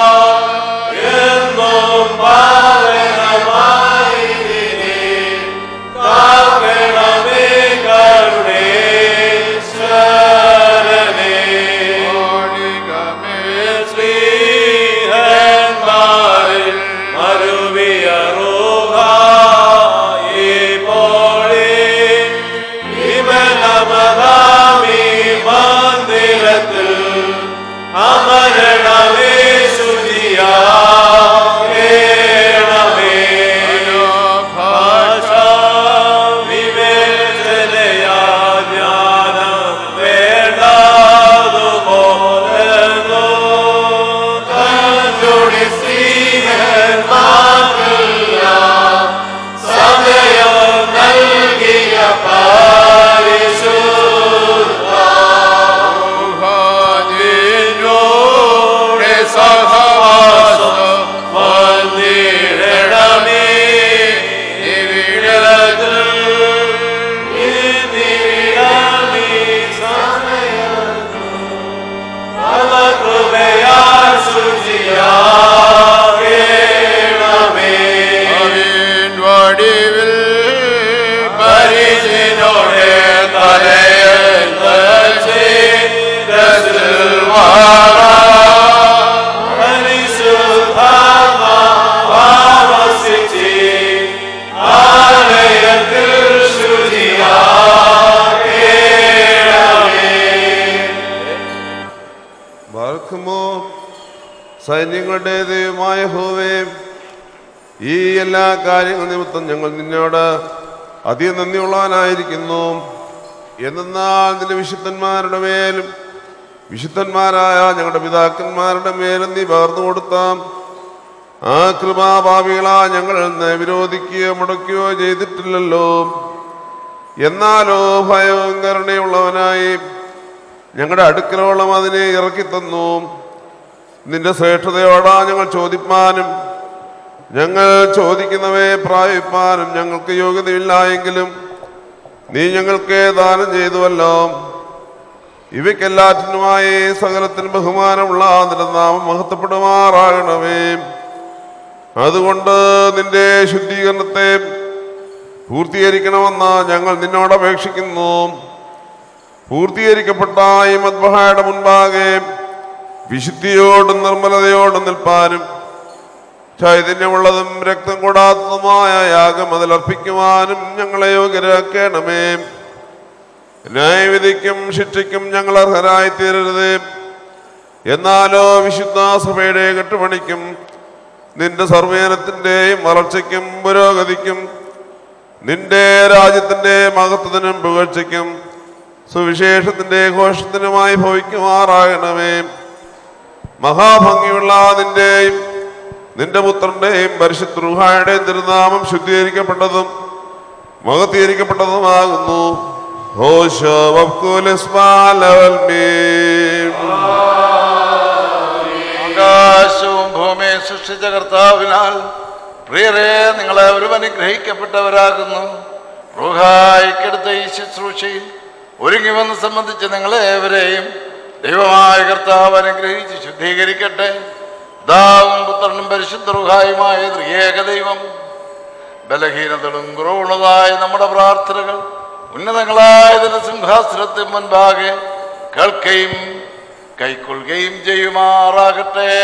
എന്നും പാവനമായി ഇതിനെ കാക്കണമേ കരുണേശ്വരനേ ശ്രീഹന്മാരിൽ മരുവിയറുക ഇപ്പോഴേ വിമലമതാമി മന്ദിരത്തിൽ അമരണമേ ശുചിയാണമേ ഭാഷാ വിവേചനയാ ജ്ഞാനം വേണ്ടാതുപോലെ തന്നുടി ശ്രീഹന്മാർക്കെല്ലാം സമയം നൽകിയ പരിശുദ്ധ സഹവാസം വന്നിടണമേ ഇവിടത്തിൽ ഇന്നിടമേ സമയത്തു അവ കൃപയാൽ ശുചിയാകേണമേ വടിവിൽ പരിചിനോടെ തലയെന്ന് ശിരസിൽ വാഴ പരിശുദ്ധാത്മാ താമസിച്ച് ആലയത്തിൽ ശുചിയാകേണമേ ബാർക്കുമോ സൈന്യങ്ങളുടെ ദൈവമായ ഹോവേ ഈ എല്ലാ കാര്യങ്ങൾ നിമിത്തം ഞങ്ങൾ നിന്നോട് അധികം നന്ദിയുള്ളവനായിരിക്കുന്നു എന്നാൽ നിന്റെ വിശുദ്ധന്മാരുടെ മേലും വിശുദ്ധന്മാരായ ഞങ്ങളുടെ പിതാക്കന്മാരുടെ മേലും നീ പകർന്നു കൊടുത്ത ആ കൃപാഭാവികളാ ഞങ്ങൾ ഇന്ന് വിരോധിക്കുകയോ മുടക്കുകയോ ചെയ്തിട്ടില്ലല്ലോ എന്നാലോ ഭയവും കരുണയുള്ളവനായി ഞങ്ങളുടെ അടുക്കലോളം അതിനെ ഇറക്കി തന്നു നിന്റെ ശ്രേഷ്ഠതയോടാ ഞങ്ങൾ ചോദിപ്പാനും ഞങ്ങൾ ചോദിക്കുന്നവയെ പ്രാപിപ്പാനും ഞങ്ങൾക്ക് യോഗ്യതയില്ല എങ്കിലും നീ ഞങ്ങൾക്ക് ദാനം ചെയ്തുവല്ലോ ഇവയ്ക്കെല്ലാറ്റിനുമായി സകലത്തിന് ബഹുമാനമുള്ള നിന്റെ നാമം മഹത്വപ്പെടുമാറാകണമേ അതുകൊണ്ട് നിന്റെ ശുദ്ധീകരണത്തെ പൂർത്തീകരിക്കണമെന്ന് ഞങ്ങൾ നിന്നോട് അപേക്ഷിക്കുന്നു പൂർത്തീകരിക്കപ്പെട്ട ഈ മദ്ബഹായുടെ മുൻപാകെ വിശുദ്ധിയോടും നിർമ്മലതയോടും നിൽപ്പാനും ചൈതന്യമുള്ളതും രക്തം കൂടാത്തതുമായ യാഗം അതിലർപ്പിക്കുവാനും ഞങ്ങളെ യോഗ്യരാക്കണമേ ന്യായവിധിക്കും ശിക്ഷയ്ക്കും ഞങ്ങൾ അർഹരായി തീരരുത് എന്നാലോ വിശുദ്ധ സഭയുടെ കെട്ടുപണിക്കും നിന്റെ സർവേനത്തിൻ്റെയും വളർച്ചയ്ക്കും പുരോഗതിക്കും നിന്റെ രാജ്യത്തിൻ്റെ മഹത്വത്തിനും പുകഴ്ചയ്ക്കും സുവിശേഷത്തിൻ്റെ ഘോഷത്തിനുമായി ഭവിക്കുമാറാകണമേ മഹാഭംഗിയുള്ള നിന്റെയും നിന്റെ പുത്രന്റെയും പരിശുദ്ധ റുഹായുടെയും തിരുനാമം ശുദ്ധീകരിക്കപ്പെട്ടതും മഹത്തീകരിക്കപ്പെട്ടതുമാകുന്നു ഹോശോ ആകാശവും ഭൂമിയും സൃഷ്ടിച്ച കർത്താവിനാൽ പ്രിയരെ നിങ്ങളെ ഒരു അനുഗ്രഹിക്കപ്പെട്ടവരാകുന്നു റൂഹായിക്കെടുത്ത ഈ ശുശ്രൂഷയിൽ ഒരുങ്ങി വന്ന് സംബന്ധിച്ച് നിങ്ങളേവരെയും ദൈവമായ കർത്താവ് അനുഗ്രഹിച്ച് ശുദ്ധീകരിക്കട്ടെ ദാവും പുത്രനും പരിശുദ്ധ റുഹായുമായ ത്രിയേക ദൈവം ബലഹീനതകളും കുറവുള്ളതായ നമ്മുടെ പ്രാർത്ഥനകൾ ഉന്നതങ്ങളായ സിംഹാസനത്തിന് മുൻപാകെ കേൾക്കുകയും കൈക്കൊള്ളുകയും ചെയ്യുമാറാകട്ടെ